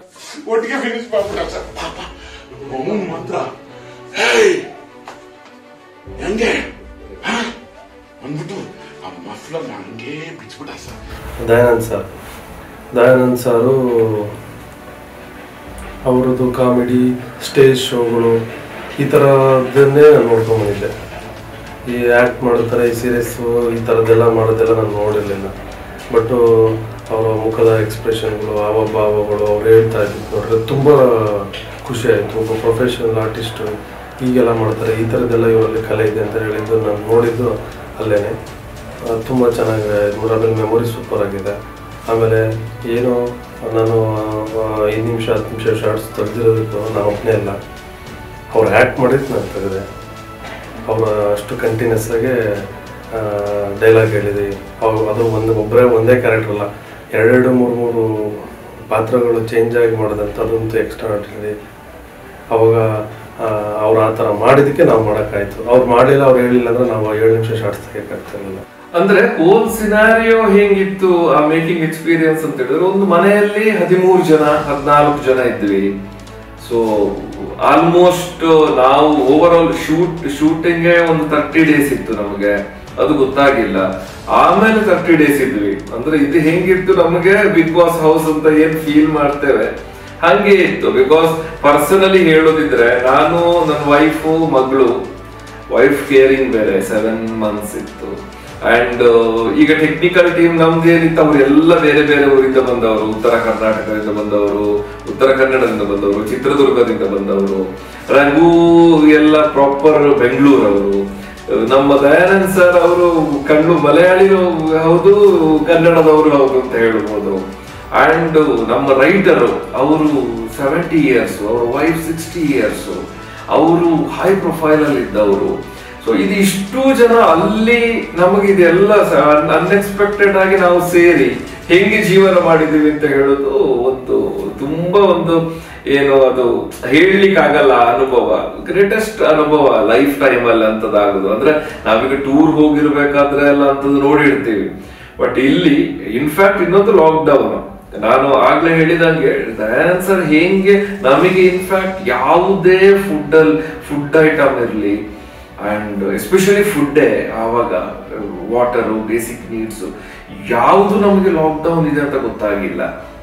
ಒಟ್ಟಿಗೆ ಫಿನಿಶ್ ಮಾಡ್ಬಿಟ್ಟ ಸರ್ ಪಾಪ ಅವನು ಮಾತ್ರ ಹೇಯ್ ಹೆಂಗೆ ಹ? ಅಂದ್ಬಿಟ್ಟು ಆ ಮಫ್ಲರ್ ಹಂಗೆ ಬಿಚ್ಬಿಟ್ಟ sir Dayanand sir Dayanand sir ಅವರದ್ದು ಕಾಮಿಡಿ ಸ್ಟೇಜ್ ಶೋಗಳು ಈ ಥರದನ್ನೇ ನಾನು ನೋಡ್ಕೊಂಬಂದಿದ್ದೆ ಈ ಆ್ಯಕ್ಟ್ ಮಾಡ್ತಾರೆ ಈ ಸೀರಿಯಸ್ಸು ಈ ಥರದ್ದೆಲ್ಲ ಮಾಡೋದೆಲ್ಲ ನಾನು ನೋಡಿರಲಿಲ್ಲ ಬಟ್ಟು ಅವರ ಮುಖದ ಎಕ್ಸ್ಪ್ರೆಷನ್ಗಳು ಹಾವ ಭಾವಗಳು ಅವ್ರು ಹೇಳ್ತಾ ಇದ್ದು ನೋಡಿದ್ರೆ ತುಂಬ ಖುಷಿ ಆಯಿತು ಒಬ್ಬ ಪ್ರೊಫೆಷನಲ್ ಆರ್ಟಿಸ್ಟು ಹೀಗೆಲ್ಲ ಮಾಡ್ತಾರೆ ಈ ಥರದ್ದೆಲ್ಲ ಇವರಲ್ಲಿ ಕಲೆ ಇದೆ ಅಂತ ಹೇಳಿದ್ದು ನಾನು ನೋಡಿದ್ದು ಅಲ್ಲೇ ತುಂಬ ಚೆನ್ನಾಗಿ ಆಮೇಲೆ ಮೆಮೊರಿ ಸೂಪರ್ ಆಗಿದೆ ಆಮೇಲೆ ಏನು ನಾನು ಐದು ನಿಮಿಷ ಹತ್ತು ನಿಮಿಷ ಶಾರ್ಟ್ಸ್ ತೆಗೆದಿರೋದಕ್ಕೂ ನಾನು ಒಬ್ಬನೇ ಇಲ್ಲ ಅವ್ರು ಆ್ಯಕ್ಟ್ ಮಾಡಿದ್ದು ನಾನು ತೆಗೆದೆ ಅವರು ಅಷ್ಟು ಕಂಟಿನ್ಯೂಸ್ ಆಗಿ ಡೈಲಾಗ್ ಹೇಳಿದೆ ಅವ್ರು ಅದು ಒಂದು ಒಬ್ಬರೇ ಒಂದೇ ಕ್ಯಾರೆಕ್ಟರ್ ಅಲ್ಲ ಎರಡೆರಡು ಮೂರು ಮೂರು ಪಾತ್ರಗಳು ಚೇಂಜ್ ಆಗಿ ಮಾಡೋದಂತ ಅದಂತೂ ಎಕ್ಸ್ಟ್ರಾ ಆರ್ಡಿನರಿ ಅವಾಗ ಅವ್ರು ಆ ಥರ ಮಾಡಿದ್ದಕ್ಕೆ ನಾವು ಮಾಡೋಕ್ಕಾಯ್ತು ಅವ್ರು ಮಾಡಲಿಲ್ಲ ಅವ್ರು ಹೇಳಿಲ್ಲ ಅಂದ್ರೆ ನಾವು ಏಳು ನಿಮಿಷ ಶಾರ್ಟ್ಸ್ ತೆಗಿಯೋಕ್ಕಾಗ್ತಿರ್ಲಿಲ್ಲ ಅಂದ್ರೆ ಹೋಲ್ ಸಿನಾರಿಯೋ ಹೆಂಗಿತ್ತು ಆ ಮೇಕಿಂಗ್ ಎಕ್ಸ್ಪೀರಿಯನ್ಸ್ ಅಂತ ಹೇಳಿದ್ರೆ ಒಂದು ಮನೆಯಲ್ಲಿ ಹದಿಮೂರು ಜನ ಹದಿನಾಲ್ಕು ಜನ ಇದ್ವಿ ಸೊ ಆಲ್ಮೋಸ್ಟ್ ನಾವು ಓವರ್ ಆಲ್ ಶೂಟ್ ಶೂಟಿಂಗ್ ಒಂದು ತರ್ಟಿ ಡೇಸ್ ಇತ್ತು ನಮಗೆ ಅದು ಗೊತ್ತಾಗಿಲ್ಲ ಆಮೇಲೆ ತರ್ಟಿ ಡೇಸ್ ಇದ್ವಿ ಅಂದ್ರೆ ಇದು ಹೆಂಗಿತ್ತು ನಮಗೆ ಬಿಗ್ ಬಾಸ್ ಹೌಸ್ ಅಂತ ಏನ್ ಫೀಲ್ ಮಾಡ್ತೇವೆ ಹಂಗೆ ಇತ್ತು ಬಿಕಾಸ್ ಪರ್ಸನಲಿ ಹೇಳೋದಿದ್ರೆ ನಾನು ನನ್ನ ವೈಫು ಮಗಳು ವೈಫ್ ಕೇರಿಂಗ್ ಬೇರೆ ಸೆವೆನ್ ಮಂತ್ಸ್ ಇತ್ತು ಅಂಡ್ ಈಗ ಟೆಕ್ನಿಕಲ್ ಟೀಮ್ ನಮ್ದು ಏನಿತ್ತು ಅವರೆಲ್ಲ ಬೇರೆ ಬೇರೆ ಊರಿಂದ ಬಂದವರು ಉತ್ತರ ಕರ್ನಾಟಕದಿಂದ ಬಂದವರು ಉತ್ತರ ಕನ್ನಡದಿಂದ ಬಂದವರು ಚಿತ್ರದುರ್ಗದಿಂದ ಬಂದವರು ರಘು ಎಲ್ಲ ಪ್ರಾಪರ್ ಬೆಂಗಳೂರವರು ನಮ್ಮ ದಯಾನಂದ್ ಸರ್ ಅವರು ಕಣ್ಣು ಮಲಯಾಳಿ ಹೌದು ಕನ್ನಡದವರು ಹೌದು ಅಂತ ಹೇಳ್ಬೋದು ಅಂಡ್ ನಮ್ಮ ರೈಟರ್ ಅವರು ಸೆವೆಂಟಿ ಇಯರ್ಸ್ ಅವರ ವೈಫ್ ಸಿಕ್ಸ್ಟಿ ಇಯರ್ಸ್ ಅವರು ಹೈ ಪ್ರೊಫೈಲ್ ಅಲ್ಲಿ ಇದ್ದವರು ಸೊ ಇದು ಇಷ್ಟು ಜನ ಅಲ್ಲಿ ನಮಗೆ ಇದೆಲ್ಲ ಅನ್ಎಕ್ಸ್ಪೆಕ್ಟೆಡ್ ಆಗಿ ನಾವು ಸೇರಿ ಹೆಂಗೆ ಜೀವನ ಮಾಡಿದೀವಿ ಅಂತ ಹೇಳೋದು ಒಂದು ತುಂಬಾ ಒಂದು ಏನು ಅದು ಹೇಳಲಿಕ್ಕಾಗಲ್ಲ ಅನುಭವ ಗ್ರೇಟೆಸ್ಟ್ ಅನುಭವ ಲೈಫ್ ಟೈಮ್ ಅಲ್ಲಿ ಅಂತದಾಗುದು ಅಂದ್ರೆ ನಾವೀಗ ಟೂರ್ ಹೋಗಿರ್ಬೇಕಾದ್ರೆ ಎಲ್ಲ ಅಂತದ್ದು ನೋಡಿರ್ತೀವಿ ಬಟ್ ಇಲ್ಲಿ ಇನ್ಫ್ಯಾಕ್ಟ್ ಇನ್ನೊಂದು ಲಾಕ್ಡೌನ್ ನಾನು ಆಗ್ಲೇ ಹೇಳಿದಂಗೆ ದಯಾನಂದ್ ಸರ್ ಹೆಂಗೆ ನಮಗೆ ಇನ್ಫ್ಯಾಕ್ಟ್ ಯಾವುದೇ ಫುಡ್ ಅಲ್ಲಿ ಫುಡ್ ಐಟಮ್ ಇರಲಿ ಅಂಡ್ ಎಸ್ಪೆಷಲಿ ಫುಡ್ಡೇ ಆವಾಗ ವಾಟರು ಬೇಸಿಕ್ ನೀಡ್ಸ್ ಯಾವುದು ನಮಗೆ ಲಾಕ್ಡೌನ್ ಇದೆ ಅಂತ ಗೊತ್ತಾಗಿಲ್ಲ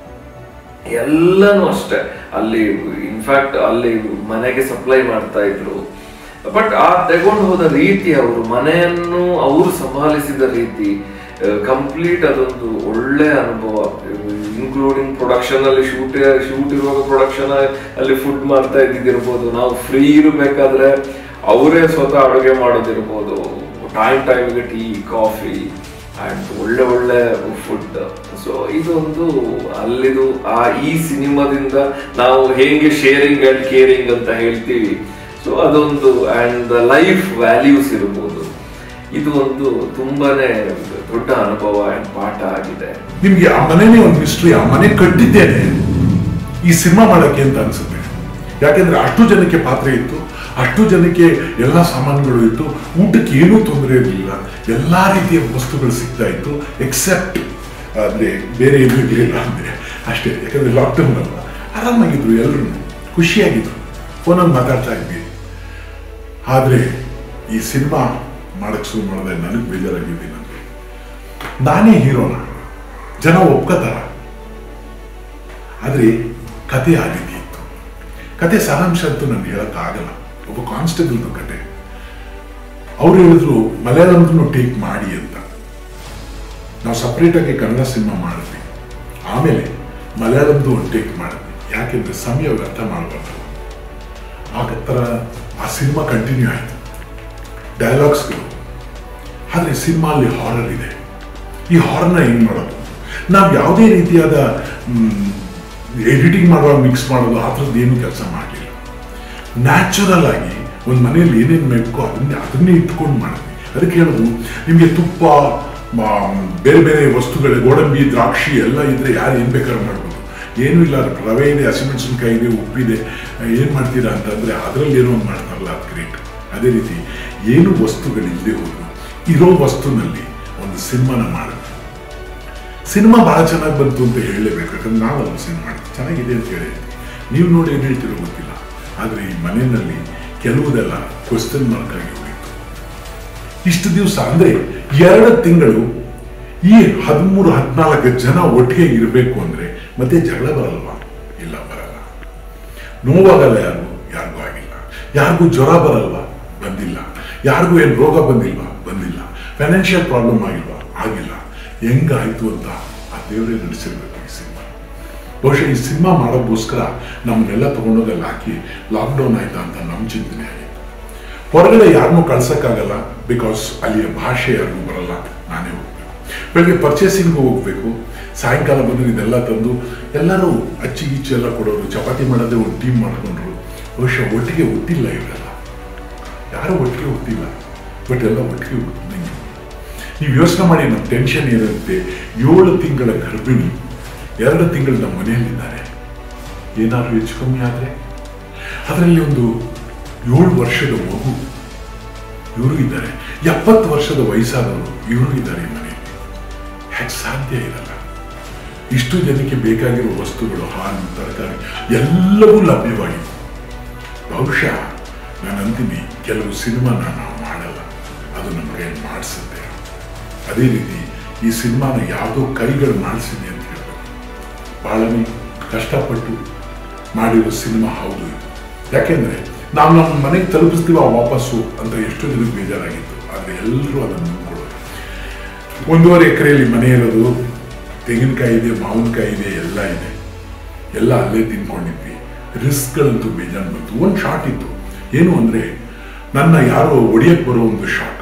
ಎಲ್ಲನೂ ಅಷ್ಟೇ ಅಲ್ಲಿ ಇನ್ಫ್ಯಾಕ್ಟ್ ಅಲ್ಲಿ ಮನೆಗೆ ಸಪ್ಲೈ ಮಾಡ್ತಾ ಇದ್ರು ಬಟ್ ಆ ತಗೊಂಡು ಹೋದ ರೀತಿ ಅವರು ಮನೆಯನ್ನು ಅವರು ಸಂಭಾಲಿಸಿದ ರೀತಿ ಕಂಪ್ಲೀಟ್ ಅದೊಂದು ಒಳ್ಳೆ ಅನುಭವ ಇನ್ಕ್ಲೂಡಿಂಗ್ ಪ್ರೊಡಕ್ಷನ್ ಅಲ್ಲಿ ಶೂಟ್ ಶೂಟ್ ಇರುವಾಗ ಪ್ರೊಡಕ್ಷನ್ ಅಲ್ಲಿ ಫುಡ್ ಮಾಡ್ತಾ ಇದ್ದಿದ್ದಿರ್ಬೋದು ನಾವು ಫ್ರೀ ಇರಬೇಕಾದ್ರೆ ಅವರೇ ಸ್ವತಃ ಅಡುಗೆ ಮಾಡೋದಿರ್ಬೋದು ಟೈಮ್ ಟೈಮ್ಗೆ ಟೀ ಕಾಫಿ ಅಂಡ್ ಒಳ್ಳೆ ಒಳ್ಳೆ ಫುಡ್ ಸೊ ಇದೊಂದು ಅಲ್ಲಿದು ಆ ಈ ಸಿನಿಮಾದಿಂದ ನಾವು ಹೇಗೆ ಶೇರಿಂಗ್ ಅಂಡ್ ಕೇರಿಂಗ್ ಅಂತ ಹೇಳ್ತೀವಿ ಸೊ ಅದೊಂದು ಅಂಡ್ ಲೈಫ್ ವ್ಯಾಲ್ಯೂಸ್ ಇರ್ಬೋದು ಇದು ಒಂದು ತುಂಬಾನೇ ದೊಡ್ಡ ಅನುಭವ ಅಂಡ್ ಪಾಠ ಆಗಿದೆ ನಿಮ್ಗೆ ಆ ಮನೆನೇ ಒಂದು ಮಿಸ್ಟ್ರಿ ಆ ಮನೆ ಕಟ್ಟಿದ್ದೇನೆ ಈ ಸಿನಿಮಾ ಮಾಡಕ್ಕೆ ಅಂತ ಅನ್ಸುತ್ತೆ ಯಾಕೆಂದ್ರೆ ಅಷ್ಟು ಜನಕ್ಕೆ ಪಾತ್ರ ಇತ್ತು ಅಷ್ಟು ಜನಕ್ಕೆ ಎಲ್ಲ ಸಾಮಾನುಗಳು ಇತ್ತು ಊಟಕ್ಕೆ ಏನೂ ತೊಂದರೆ ಇರಲಿಲ್ಲ ಎಲ್ಲಾ ರೀತಿಯ ವಸ್ತುಗಳು ಸಿಗ್ತಾ ಇತ್ತು ಎಕ್ಸೆಪ್ಟ್ ಅಂದ್ರೆ ಬೇರೆ ಏನೂ ಇರಲಿಲ್ಲ ಅಂದ್ರೆ ಅಷ್ಟೇ ಯಾಕಂದ್ರೆ ಲಾಕ್ಡೌನ್ ಅಲ್ಲ ಆರಾಮಾಗಿದ್ರು ಎಲ್ಲರೂ ಖುಷಿಯಾಗಿದ್ರು ಫೋನಲ್ಲಿ ಮಾತಾಡ್ತಾ ಇದ್ವಿ ಆದ್ರೆ ಈ ಸಿನಿಮಾ ಮಾಡಕ್ ಶುರು ಮಾಡಿದೆ ನನಗೆ ಬೇಜಾರಾಗಿದೆ ನನಗೆ ನಾನೇ ಹೀರೋನ ಜನ ಒಪ್ಕೋತಾರ ಆದ್ರೆ ಕತೆ ಆ ರೀತಿ ಇತ್ತು ಕತೆ ಸಾರಾಂಶ ಅಂತೂ ನಾನು ಹೇಳಕ್ಕಾಗಲ್ಲ ಒಬ್ಬ ಕಾನ್ಸ್ಟೇಬಲ್ದು ಕತೆ ಅವ್ರು ಹೇಳಿದ್ರು ಮಲಯಾಳಂದು ಟೇಕ್ ಮಾಡಿ ಅಂತ ನಾವು ಸಪ್ರೇಟ್ ಆಗಿ ಕನ್ನಡ ಸಿನಿಮಾ ಮಾಡಿದ್ವಿ ಆಮೇಲೆ ಮಲಯಾಳಂದು ಒಂದು ಟೇಕ್ ಮಾಡಿದ್ವಿ ಯಾಕೆಂದ್ರೆ ಸಮಯ ವ್ಯರ್ಥ ಮಾಡಬಾರ್ದು ಆ ಥರ ಆ ಸಿನಿಮಾ ಕಂಟಿನ್ಯೂ ಆಯಿತು ಡೈಲಾಗ್ಸ್ಗಳು ಆದರೆ ಸಿನಿಮಾ ಅಲ್ಲಿ ಹಾರರ್ ಇದೆ ಈ ಹಾರರ್ನ ಹೆಂಗ್ ಮಾಡೋದು ನಾವು ಯಾವುದೇ ರೀತಿಯಾದ ಎಡಿಟಿಂಗ್ ಮಾಡುವಾಗ ಮಿಕ್ಸ್ ಮಾಡೋದು ಆ ಥರದ್ದು ಏನು ಕೆಲಸ ಮಾಡಲಿಲ್ಲ ನ್ಯಾಚುರಲ್ ಆಗಿ ಒಂದು ಮನೆಯಲ್ಲಿ ಏನೇನು ಬೇಕೋ ಅದನ್ನೇ ಅದನ್ನೇ ಇಟ್ಕೊಂಡು ಮಾಡಿದ್ವಿ ಅದಕ್ಕೆ ಹೇಳೋದು ನಿಮಗೆ ತುಪ್ಪ ಮ- ಬೇರೆ ಬೇರೆ ವಸ್ತುಗಳು ಗೋಡಂಬಿ ದ್ರಾಕ್ಷಿ ಎಲ್ಲ ಇದ್ರೆ ಯಾರು ಏನು ಬೇಕಾದ್ರೂ ಮಾಡ್ಬೋದು ಏನೂ ಇಲ್ಲ ರವೆ ಇದೆ ಹಸಿಮೆಣಸಿನ್ಕಾಯಿ ಇದೆ ಉಪ್ಪಿದೆ ಏನು ಮಾಡ್ತೀರಾ ಅಂತಂದರೆ ಅದರಲ್ಲಿ ಏನೋ ಒಂದು ಮಾಡ್ತಾರಲ್ಲ ಅದು ಗ್ರೇಟ್ ಅದೇ ರೀತಿ ಏನು ವಸ್ತುಗಳಿಲ್ಲದೆ ಹೋದ್ರು ಇರೋ ವಸ್ತುನಲ್ಲಿ ಒಂದು ಸಿನಿಮಾನ ಮಾಡಿದ್ವಿ ಸಿನಿಮಾ ಬಹಳ ಚೆನ್ನಾಗಿ ಬಂತು ಅಂತ ಹೇಳಲೇಬೇಕು ಯಾಕಂದ್ರೆ ನಾವಲ್ಲ ಸಿನಿಮಾ ಮಾಡಿದ್ವಿ ಚೆನ್ನಾಗಿದೆ ಅಂತ ಹೇಳಿ ನೀವು ನೋಡಿ ಏನು ಹೇಳ್ತಿರೋ ಗೊತ್ತಿಲ್ಲ ಆದರೆ ಈ ಮನೆಯಲ್ಲಿ ಕೆಲವುದೆಲ್ಲ ಕ್ವಶನ್ ಮಾರ್ಕ್ ಆಗಿ ಹೋಗಿತ್ತು ಇಷ್ಟು ದಿವಸ ಅಂದ್ರೆ ಎರಡು ತಿಂಗಳು ಈ ಹದಿಮೂರು ಹದಿನಾಲ್ಕು ಜನ ಒಟ್ಟಿಗೆ ಇರಬೇಕು ಅಂದ್ರೆ ಮತ್ತೆ ಜಗಳ ಬರಲ್ವಾ ಇಲ್ಲ ಬರಲ್ಲ ನೋವಾಗಲ್ಲ ಯಾರಿಗೂ ಯಾರಿಗೂ ಆಗಿಲ್ಲ ಯಾರಿಗೂ ಜ್ವರ ಬರಲ್ವಾ ಬಂದಿಲ್ಲ ಯಾರಿಗೂ ಏನು ರೋಗ ಬಂದಿಲ್ವಾ ಬಂದಿಲ್ಲ ಫೈನಾನ್ಷಿಯಲ್ ಪ್ರಾಬ್ಲಮ್ ಆಗಿಲ್ವಾ ಆಗಿಲ್ಲ ಹೆಂಗಾಯ್ತು ಅಂತ ಆ ದೇವರೇ ನಡೆಸಿರ್ಬೇಕು ಈ ಸಿನಿಮಾ ಬಹುಶಃ ಈ ಸಿನಿಮಾ ಮಾಡೋಕ್ಕೋಸ್ಕರ ನಮ್ಮನ್ನೆಲ್ಲ ತಗೊಂಡೋಗಿ ಅಲ್ಲಿ ಹಾಕಿ ಲಾಕ್ಡೌನ್ ಆಯ್ತಾ ಅಂತ ನಮ್ಮ ಚಿಂತನೆ ಆಗಿತ್ತು ಹೊರಗಡೆ ಯಾರನ್ನೂ ಕಳ್ಸಕ್ಕಾಗಲ್ಲ ಬಿಕಾಸ್ ಅಲ್ಲಿಯ ಭಾಷೆ ಯಾರಿಗೂ ಬರಲ್ಲ ನಾನೇ ಹೋಗ್ಬೇಕು ಬೆಳಗ್ಗೆ ಪರ್ಚೇಸಿಂಗ್ ಹೋಗ್ಬೇಕು ಸಾಯಂಕಾಲ ಬಂದು ಇದೆಲ್ಲ ತಂದು ಎಲ್ಲರೂ ಅಚ್ಚಿ ಗಿಚ್ಚಿ ಎಲ್ಲ ಕೊಡೋರು ಚಪಾತಿ ಮಾಡೋದೇ ಒಂದು ಟೀಮ್ ಮಾಡ್ಕೊಂಡ್ರು ಬಹುಶಃ ಒಟ್ಟಿಗೆ ಹುಟ್ಟಿಲ್ಲ ಇವರೆಲ್ಲ ಯಾರು ಒಟ್ಟಿಗೆ ಹುಟ್ಟಿಲ್ಲ ಬಟ್ ಎಲ್ಲ ಒಟ್ಟಿಗೆ ಹುಟ್ಟಿದಂಗೆ ನೀವು ಯೋಚನೆ ಮಾಡಿ ನಮ್ಮ ಟೆನ್ಷನ್ ಏನಿರುತ್ತೆ ಏಳು ತಿಂಗಳ ಗರ್ಭಿಣಿ ಎರಡು ತಿಂಗಳು ನಮ್ಮ ಮನೆಯಲ್ಲಿದ್ದಾರೆ ಏನಾದರೂ ಹೆಚ್ಚು ಕಮ್ಮಿ ಆದರೆ ಅದರಲ್ಲಿ ಒಂದು ಏಳು ವರ್ಷದ ಮಗು ಇವರು ಇದ್ದಾರೆ ಎಪ್ಪತ್ತು ವರ್ಷದ ವಯಸ್ಸಾದವರು ಇವರು ಇದ್ದಾರೆ ಈ ಮನೆಯಲ್ಲಿ ಹೇಗೆ ಸಾಧ್ಯ ಇರಲ್ಲ ಇಷ್ಟು ಜನಕ್ಕೆ ಬೇಕಾಗಿರುವ ವಸ್ತುಗಳು ಹಾಲು ತರಕಾರಿ ಎಲ್ಲವೂ ಲಭ್ಯವಾಗಿದೆ ಬಹುಶಃ ನಾನು ಅಂತೀನಿ ಕೆಲವು ಸಿನಿಮಾನ ನಾವು ಮಾಡಲ್ಲ ಅದು ನಮ್ಮ ಕೈಯಲ್ಲಿ ಮಾಡಿಸುತ್ತೆ ಅದೇ ರೀತಿ ಈ ಸಿನಿಮಾನ ಯಾವುದೋ ಕೈಗಳು ಮಾಡಿಸಿದೆ ಅಂತ ಹೇಳ್ಬೇಕು ಬಹಳನೇ ಕಷ್ಟಪಟ್ಟು ಮಾಡಿರೋ ಸಿನಿಮಾ ಹೌದು ಇದು ಯಾಕೆಂದ್ರೆ ನಾವು ನಮ್ಮ ಮನೆಗೆ ತಲುಪಿಸ್ತೀವ ವಾಪಸ್ಸು ಅಂತ ಎಷ್ಟೋ ಜನಕ್ಕೆ ಬೇಜಾರಾಗಿತ್ತು ಆದರೆ ಎಲ್ಲರೂ ಅದನ್ನು ನಂಬ್ಕೊಳ್ಳೋದು ಒಂದೂವರೆ ಎಕರೆಯಲ್ಲಿ ಮನೆ ಇರೋದು ತೆಂಗಿನಕಾಯಿ ಇದೆ ಮಾವಿನಕಾಯಿ ಇದೆ ಎಲ್ಲ ಇದೆ ಎಲ್ಲ ಅಲ್ಲೇ ತಿನ್ಕೊಂಡಿದ್ವಿ ರಿಸ್ಕ್ಗಳಂತೂ ಬೇಜಾನ್ ಬಂತು ಒಂದು ಶಾಟ್ ಇತ್ತು ಏನು ಅಂದ್ರೆ ನನ್ನ ಯಾರೋ ಒಡೆಯಕ್ಕೆ ಬರೋ ಒಂದು ಶಾಟ್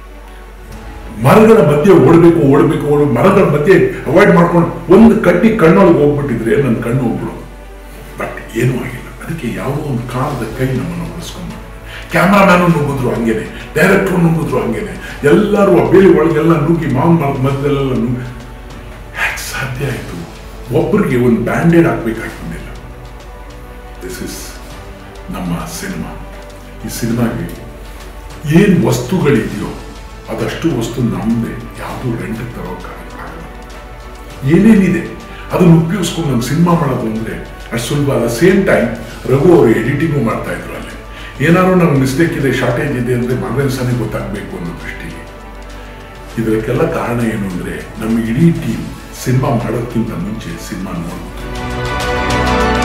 ಮರಗಳ ಮಧ್ಯೆ ಓಡಬೇಕು ಓಡಬೇಕು ಓಡ ಮರಗಳ ಮಧ್ಯೆ ಅವಾಯ್ಡ್ ಮಾಡ್ಕೊಂಡು ಒಂದು ಕಡ್ಡಿ ಕಣ್ಣೊಳಗೆ ಹೋಗ್ಬಿಟ್ಟಿದ್ರೆ ನನ್ನ ಕಣ್ಣು ಹೋಗ್ಬಿಡೋದು ಬಟ್ ಏನೂ ಆಗಿಲ್ಲ ಅದಕ್ಕೆ ಯಾವುದೋ ಒಂದು ಕಾಲದ ಕೈ ನಮ್ಮನ್ನು ಉಳಿಸ್ಕೊಂಡು ಕ್ಯಾಮ್ರಾಮ್ಯಾನು ನುಗ್ಗಿದ್ರು ಹಂಗೇನೆ ಡೈರೆಕ್ಟ್ರು ನುಗ್ಗಿದ್ರು ಹಂಗೇನೆ ಎಲ್ಲರೂ ಆ ಬೇಲಿ ಒಳಗೆಲ್ಲ ನುಗ್ಗಿ ಮಾವನ್ ಮರದ ಮಧ್ಯದಲ್ಲೆಲ್ಲ ನುಗ್ಗಿ ಹ್ಯಾಕ್ ಸಾಧ್ಯ ಆಯಿತು ಒಬ್ಬರಿಗೆ ಒಂದು ಬ್ಯಾಂಡೇಡ್ ಹಾಕ್ಬೇಕಾಗ್ತಿದ್ದಿಲ್ಲ ದಿಸ್ ಇಸ್ ನಮ್ಮ ಸಿನಿಮಾ ಈ ಸಿನಿಮಾಗೆ ಏನು ವಸ್ತುಗಳಿದೆಯೋ ಅದಷ್ಟು ವಸ್ತು ನಮ್ಮದೇ ಯಾವುದೂ ರೆಂಟಿಗೆ ತರೋಕ್ಕಾಗಲ್ಲ ಏನೇನಿದೆ ಅದನ್ನು ಉಪಯೋಗಿಸ್ಕೊಂಡು ನಮ್ಮ ಸಿನಿಮಾ ಮಾಡೋದು ಅಂದರೆ ಅಷ್ಟು ಸುಲಭ ಅಲ್ಲ ಸೇಮ್ ಟೈಮ್ ರಘು ಅವರು ಎಡಿಟಿಂಗು ಮಾಡ್ತಾ ಇದ್ರು ಅಲ್ಲಿ ಏನಾದ್ರು ನಮ್ಗೆ ಮಿಸ್ಟೇಕ್ ಇದೆ ಶಾರ್ಟೇಜ್ ಇದೆ ಅಂದರೆ ಮಾರ್ಗದರ್ಶನ ಗೊತ್ತಾಗಬೇಕು ಅನ್ನೋ ದೃಷ್ಟಿಗೆ ಇದಕ್ಕೆಲ್ಲ ಕಾರಣ ಏನು ಅಂದರೆ ನಮ್ಮ ಇಡೀ ಟೀಮ್ ಸಿನಿಮಾ ಮಾಡೋಕ್ಕಿಂತ ಮುಂಚೆ ಸಿನಿಮಾ ನೋಡ್ಬೋದು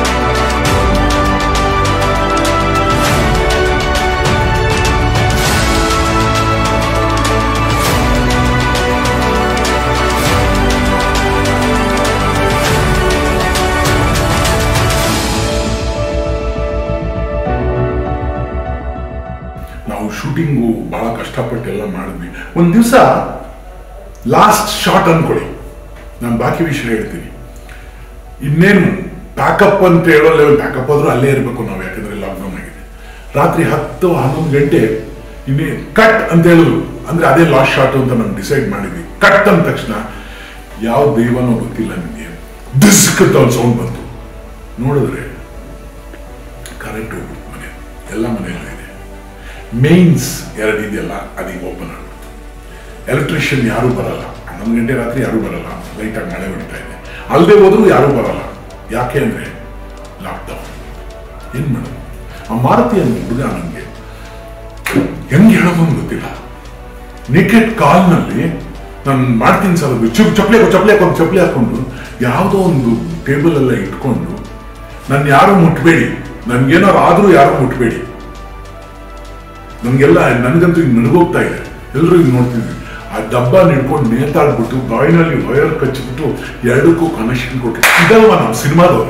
ನಾವು ಶೂಟಿಂಗು ಬಹಳ ಕಷ್ಟಪಟ್ಟೆಲ್ಲ ಮಾಡಿದ್ವಿ ಒಂದು ದಿವಸ ಲಾಸ್ಟ್ ಶಾಟ್ ಅನ್ಕೊಳ್ಳಿ ನಾನು ಬಾಕಿ ವಿಷಯ ಹೇಳ್ತೀನಿ ಇನ್ನೇನು ಪ್ಯಾಕಪ್ ಅಂತ ಹೇಳೋ ಲೆವೆಲ್ ಪ್ಯಾಕಪ್ ಆದ್ರೂ ಅಲ್ಲೇ ಇರಬೇಕು ನಾವು ಯಾಕಂದ್ರೆ ಲಾಕ್ಡೌನ್ ಆಗಿದೆ ರಾತ್ರಿ ಹತ್ತು ಹನ್ನೊಂದು ಗಂಟೆ ಇನ್ನೇ ಕಟ್ ಅಂತ ಹೇಳಿದ್ರು ಅಂದ್ರೆ ಅದೇ ಲಾಸ್ಟ್ ಶಾಟ್ ಅಂತ ನಾವು ಡಿಸೈಡ್ ಮಾಡಿದ್ವಿ ಕಟ್ ಅಂದ ತಕ್ಷಣ ಯಾವ ದೈವನೋ ಗೊತ್ತಿಲ್ಲ ನಿಮಗೆ ದಿಸ್ಕ್ ಅಂತ ಒಂದು ಸೌಂಡ್ ಬಂತು ನೋಡಿದ್ರೆ ಕರೆಂಟ್ ಹೋಗ್ಬಿಟ್ಟು ಮನೆ ಎಲ್ಲ ಮನೆಯಲ್ಲೂ ಇದೆ ಮೇನ್ಸ್ ಎರಡು ಇದೆಯಲ್ಲ ಅದೀಗ ಓಪನ್ ಆಗ್ಬಿಡ್ತು ಎಲೆಕ್ಟ್ರಿಷಿಯನ್ ಯಾರೂ ಬರಲ್ಲ ಹನ್ನೊಂದು ಗಂಟೆ ರಾತ್ರಿ ಯಾರೂ ಬರಲ್ಲ ಲೈಟಾಗಿ ಮಳೆ ಹೊಡಿತಾ ಇದೆ ಅಲ್ಲದೆ ಹೋದ್ರೂ ಯಾರೂ ಬರಲ್ಲ ಯಾಕೆ ಅಂದರೆ ಲಾಕ್ಡೌನ್ ಏನು ಮಾಡೋದು ಆ ಮಾರುತಿ ಅನ್ನೋ ಹುಡುಗ ನನಗೆ ಹೆಂಗೆ ಹೇಳೋದು ಅಂತ ಗೊತ್ತಿಲ್ಲ ನಿಕೆಟ್ ಕಾಲ್ನಲ್ಲಿ ನಾನು ಮಾಡ್ತೀನಿ ಸರ್ ಅದು ಚುಪ್ ಚಪ್ಪಲಿ ಚಪ್ಪಲಿ ಹಾಕೊಂಡು ಚಪ್ಪಲಿ ಹಾಕೊಂಡು ಯಾವುದೋ ಒಂದು ಟೇಬಲ್ ಎಲ್ಲ ಇಟ್ಕೊಂಡು ನನ್ನ ಯಾರು ಮುಟ್ಬೇಡಿ ನನ್ಗೇನಾರು ಆದ್ರೂ ಯಾರು ಮುಟ್ಬೇಡಿ ನಮ್ಗೆಲ್ಲ ನನಗಂತೂ ಈಗ ನಡ್ಗೋಗ್ತಾ ಇದೆ ಎಲ್ಲರೂ ಈಗ ನೋಡ್ತಿದ್ವಿ ಆ ಡಬ್ಬ ಹಿಡ್ಕೊಂಡು ನೇತಾಡ್ಬಿಟ್ಟು ಬಾಯಿನಲ್ಲಿ ವಯರ್ ಕಚ್ಚಿಬಿಟ್ಟು ಎರಡಕ್ಕೂ ಕನೆಕ್ಷನ್ ಕೊಟ್ಟು ಇದಲ್ವ ನಮ್ಮ ಸಿನಿಮಾದವರು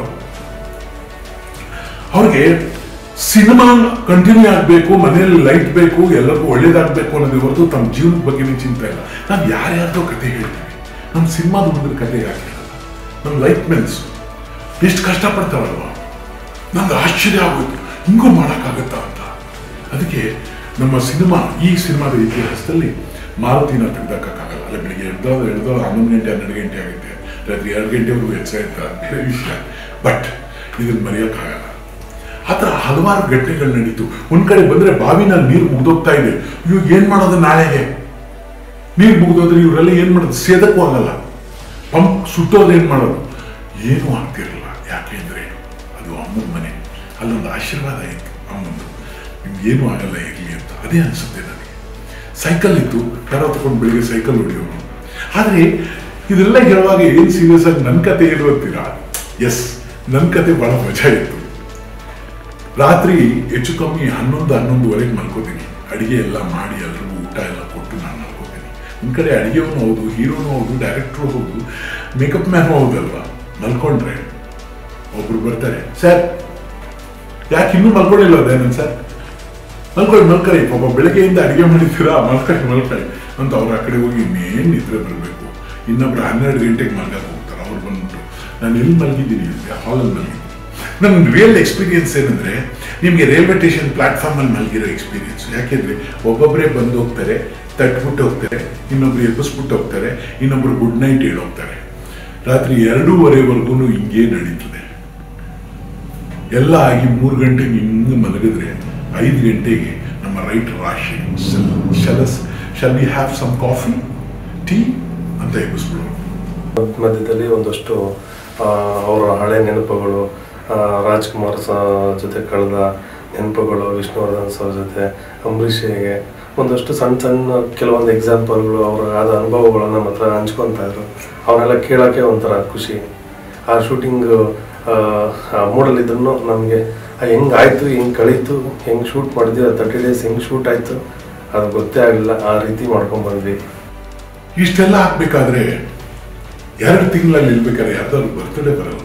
ಅವ್ರಿಗೆ ಸಿನಿಮಾ ಕಂಟಿನ್ಯೂ ಆಗಬೇಕು ಮನೆಯಲ್ಲಿ ಲೈಟ್ ಬೇಕು ಎಲ್ಲರಿಗೂ ಒಳ್ಳೇದಾಗಬೇಕು ಅನ್ನೋದು ಹೊರತು ತಮ್ಮ ಜೀವನದ ಬಗ್ಗೆನೇ ಚಿಂತೆ ಇಲ್ಲ ನಾವು ಯಾರ್ಯಾರ್ದೋ ಕತೆ ಹೇಳ್ತೀವಿ ನಮ್ಮ ಸಿನಿಮಾದ ಹುಡುಗರ ಕತೆ ಯಾಕೆ ಹೇಳಲ್ಲ ನಮ್ಮ ಲೈಫ್ ಮೆನ್ಸ್ ಎಷ್ಟು ಕಷ್ಟಪಡ್ತಾರಲ್ವ ನಂಗೆ ಆಶ್ಚರ್ಯ ಆಗೋಯ್ತು ಹಿಂಗೂ ಮಾಡೋಕ್ಕಾಗತ್ತಾ ಅಂತ ಅದಕ್ಕೆ ನಮ್ಮ ಸಿನಿಮಾ ಈ ಸಿನಿಮಾದ ಇತಿಹಾಸದಲ್ಲಿ ಮಾರುತಿನ ತೆಗೆದಕ್ಕಾಗಲ್ಲ ಅಲ್ಲ ಬೆಳಿಗ್ಗೆ ಎಡ್ದೋ ಎಡ್ದೋ ಹನ್ನೊಂದು ಗಂಟೆ ಹನ್ನೆರಡು ಗಂಟೆ ಆಗುತ್ತೆ ರಾತ್ರಿ ಎರಡು ಗಂಟೆವರೆಗೂ ಎಚ್ಚರ ಇರ್ತಾರೆ ಬೇರೆ ವಿಷಯ ಬಟ್ ಇದನ್ನ ಮರೆಯೋಕ್ಕಾಗಲ್ಲ ಆ ಥರ ಹಲವಾರು ಘಟನೆಗಳು ನಡೀತು ಒಂದ್ ಕಡೆ ಬಂದ್ರೆ ಬಾವಿನಲ್ಲಿ ನೀರು ಮುಗ್ದೋಗ್ತಾ ಇದೆ ಇವಾಗ ಏನ್ ಮಾಡೋದು ನಾಳೆಗೆ ನೀರು ಮುಗ್ದೋದ್ರೆ ಇವರೆಲ್ಲ ಏನ್ ಮಾಡೋದು ಸೇದಕ್ಕೂ ಆಗಲ್ಲ ಪಂಪ್ ಸುಟ್ಟೋದು ಏನು ಮಾಡೋದು ಏನೂ ಆಗ್ತಿರಲಿಲ್ಲ ಯಾಕೆಂದರೆ ಅದು ಅಮ್ಮನ ಮನೆ ಅಲ್ಲೊಂದು ಆಶೀರ್ವಾದ ಇತ್ತು ಅಮ್ಮಂದು ನಿಮ್ಗೇನು ಆಗಲ್ಲ ಇರಲಿ ಅಂತ ಅದೇ ಅನಿಸುತ್ತೆ ನನಗೆ ಸೈಕಲ್ ಇತ್ತು ಯಾರೋ ತಗೊಂಡು ಬೆಳಿಗ್ಗೆ ಸೈಕಲ್ ಹೊಡೆಯೋರು ಆದರೆ ಇದೆಲ್ಲ ಹೇಳುವಾಗ ಏನು ಸೀರಿಯಸ್ ಆಗಿ ನನ್ನ ಕತೆ ಏನು ಅಂತೀರಾ ಎಸ್ ನನ್ನ ಕತೆ ಬಹಳ ಮಜಾ ಇತ್ತು ರಾತ್ರಿ ಹೆಚ್ಚು ಕಮ್ಮಿ ಹನ್ನೊಂದು ಹನ್ನೊಂದುವರೆಗೆ ಮಲ್ಕೋತೀನಿ ಅಡಿಗೆ ಎಲ್ಲ ಮಾಡಿ ಎಲ್ರಿಗೂ ಊಟ ಎಲ್ಲ ಕೊಟ್ಟು ನಾನು ಮಲ್ಕೋತೀನಿ ಒಂದು ಕಡೆ ಅಡಿಗೆವನು ಹೌದು ಹೀರೋನು ಹೌದು ಡೈರೆಕ್ಟ್ರು ಹೌದು ಮೇಕಪ್ ಮ್ಯಾನು ಹೌದಲ್ವಾ ಮಲ್ಕೊಂಡ್ರೆ ಒಬ್ರು ಬರ್ತಾರೆ ಸರ್ ಯಾಕೆ ಇನ್ನೂ ಮಲ್ಕೊಂಡಿಲ್ಲ ಅದೇನನ್ ಸರ್ ಮಲ್ಕೊಳ್ಳಿ ಮಲ್ಕೊಳ್ಳಿ ಪಾಪ ಬೆಳಗ್ಗೆಯಿಂದ ಅಡಿಗೆ ಮಾಡಿದ್ದೀರಾ ಮಲ್ಕೊಳ್ಳಿ ಮಲ್ಕೊಳ್ಳಿ ಅಂತ ಅವ್ರು ಆ ಕಡೆ ಹೋಗಿ ಇನ್ನೇನು ನಿದ್ರೆ ಬರಬೇಕು ಇನ್ನೊಬ್ರು ಹನ್ನೆರಡು ಗಂಟೆಗೆ ಮಲ್ಗಕ್ಕೆ ಹೋಗ್ತಾರೆ ಅವ್ರು ಬಂದ್ಬಿಟ್ಟು ನಾನು ಎಲ್ಲಿ ಮಲಗಿದ್ದೀನಿ ಅಂದರೆ ಹಾಲಲ್ಲಿ ಮಲಗಿದ್ದೀನಿ ನನ್ನ ರಿಯಲ್ ಎಕ್ಸ್ಪೀರಿಯನ್ಸ್ ಏನಂದ್ರೆ ನಿಮಗೆ ರೈಲ್ವೆ ಸ್ಟೇಷನ್ ಪ್ಲಾಟ್ಫಾರ್ಮಲ್ಲಿ ಮಲಗಿರೋ ಎಕ್ಸ್ಪೀರಿಯನ್ಸ್ ಯಾಕೆಂದ್ರೆ ಒಬ್ಬೊಬ್ಬರೇ ಬಂದು ಹೋಗ್ತಾರೆ ತಟ್ಬಿಟ್ಟು ಹೋಗ್ತಾರೆ ಇನ್ನೊಬ್ರು ಎಬ್ಬಿಸ್ಬಿಟ್ಟು ಹೋಗ್ತಾರೆ ಇನ್ನೊಬ್ರು ಗುಡ್ ನೈಟ್ ಹೇಳೋಗ್ತಾರೆ ರಾತ್ರಿ ಎರಡೂವರೆವರೆಗೂ ಹಿಂಗೇ ನಡೀತದೆ ಎಲ್ಲ ಆಗಿ ಮೂರು ಗಂಟೆಗೆ ಹಿಂಗೆ ಮಲಗಿದ್ರೆ ಐದು ಗಂಟೆಗೆ ನಮ್ಮ ರೈಟ್ ರಾಶಿ ಶಲಸ್ shall we have some coffee tea ಅಂತ ಎಬ್ಬಿಸ್ಬಿಡೋರು ಮಧ್ಯದಲ್ಲಿ ಒಂದಷ್ಟು ಆ, ಅವರ ಹಳೆ ನೆನಪುಗಳು ಆ, ರಾಜ್ಕುಮಾರ್ ಸ ಜೊತೆ ಕಳೆದ ನೆನಪುಗಳು ವಿಷ್ಣುವರ್ಧನ್ ಸರ್ ಜೊತೆ ಅಂಬರೀಷ್ ಹೇಗೆ ಒಂದಷ್ಟು ಸಣ್ಣ ಸಣ್ಣ ಕೆಲವೊಂದು ಎಕ್ಸಾಂಪಲ್ಗಳು ಅವರ ಆದ ಅನುಭವಗಳನ್ನ ನಮ್ಮ ಹತ್ರ ಹಂಚ್ಕೊತಾ ಇದ್ರು ಅವನ್ನೆಲ್ಲ ಕೇಳೋಕ್ಕೆ ಒಂಥರ ಖುಷಿ ಆ ಶೂಟಿಂಗ್ ಮೂಡಲ್ಲಿದ್ರು ನಮಗೆ ಹೆಂಗೆ ಆಯಿತು ಹೆಂಗೆ ಕಳೀತು ಹೆಂಗೆ ಶೂಟ್ ಮಾಡಿದ್ವಿ ತರ್ಟಿ ಡೇಸ್ ಹೆಂಗೆ ಶೂಟ್ ಆಯಿತು ಅದು ಗೊತ್ತೇ ಆಗಲಿಲ್ಲ ಆ ರೀತಿ ಮಾಡ್ಕೊಂಡು ಬಂದ್ವಿ ಇಷ್ಟೆಲ್ಲ ಆಗ್ಬೇಕಾದ್ರೆ ಎರಡು ತಿಂಗಳಲ್ಲಿ ಇರ್ಬೇಕಾದ್ರೆ ಯಾರ್ದಾದ್ರು ಬರ್ತಡೇ ಬರಲ್ಲ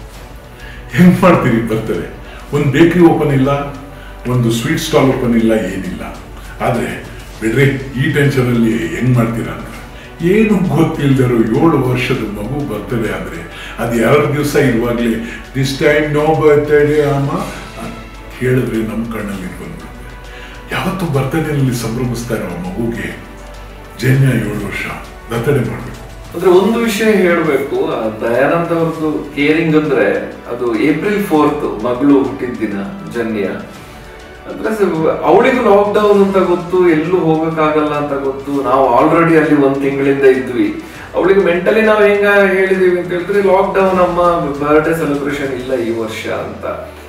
ಹೆಂಗ್ ಮಾಡ್ತೀರಿ ಬರ್ತಡೇ ಒಂದು ಬೇಕರಿ ಓಪನ್ ಇಲ್ಲ ಒಂದು ಸ್ವೀಟ್ ಸ್ಟಾಲ್ ಓಪನ್ ಇಲ್ಲ ಏನಿಲ್ಲ ಆದ್ರೆ ಬಿಡ್ರಿ ಈ ಟೆನ್ಷನ್ ಅಲ್ಲಿ ಹೆಂಗ್ ಮಾಡ್ತೀರಾ ಅಂತ ಏನು ಗೊತ್ತಿಲ್ದಿರೋ ಏಳು ವರ್ಷದ ಮಗು ಬರ್ತಡೇ ಆದ್ರೆ ಅದು ಎರಡು ದಿವಸ ಇರುವಾಗಲೇ ದಿಸ್ ಟೈಮ್ ನೋ ಬರ್ತಡೇ ಅಮ್ಮ ಅಂತ ಹೇಳಿದ್ರೆ ನಮ್ಮ ಕಣ್ಣಲ್ಲಿ ಬಂದ್ಬಿಡುತ್ತೆ ಯಾವತ್ತು ಬರ್ತಡೇನಲ್ಲಿ ಸಂಭ್ರಮಿಸ್ತಾ ಇರೋ ಮಗುಗೆ ಜನ್ಯ ಏಳು ವರ್ಷ ಬರ್ತಡೇ ಮಾಡಬೇಕು ಅಂದ್ರೆ ಒಂದು ವಿಷಯ ಹೇಳ್ಬೇಕು ಆ ದಯಾನಂದ್ ಅವ್ರದ್ದು ಕೇರಿಂಗ್ ಅಂದ್ರೆ ಅದು ಏಪ್ರಿಲ್ ಫೋರ್ತ್ ಮಗಳು ಹುಟ್ಟಿದ ದಿನ ಜನ್ಯ ಅಂದ್ರೆ ಅವಳಿಗೂ ಲಾಕ್ ಡೌನ್ ಅಂತ ಗೊತ್ತು ಎಲ್ಲೂ ಹೋಗಕ್ಕಾಗಲ್ಲ ಅಂತ ಗೊತ್ತು ನಾವು ಆಲ್ರೆಡಿ ಅಲ್ಲಿ ಒಂದ್ ತಿಂಗಳಿಂದ ಇದ್ವಿ ಅವಳಿಗೆ ಮೆಂಟಲಿ ನಾವು ಹೆಂಗ ಹೇಳಿದೀವಿ ಅಂತ ಹೇಳಿದ್ರೆ ಲಾಕ್ ಡೌನ್ ಅಮ್ಮ ಬರ್ಡೇ ಸೆಲೆಬ್ರೇಷನ್ ಇಲ್ಲ ಈ ವರ್ಷ ಅಂತ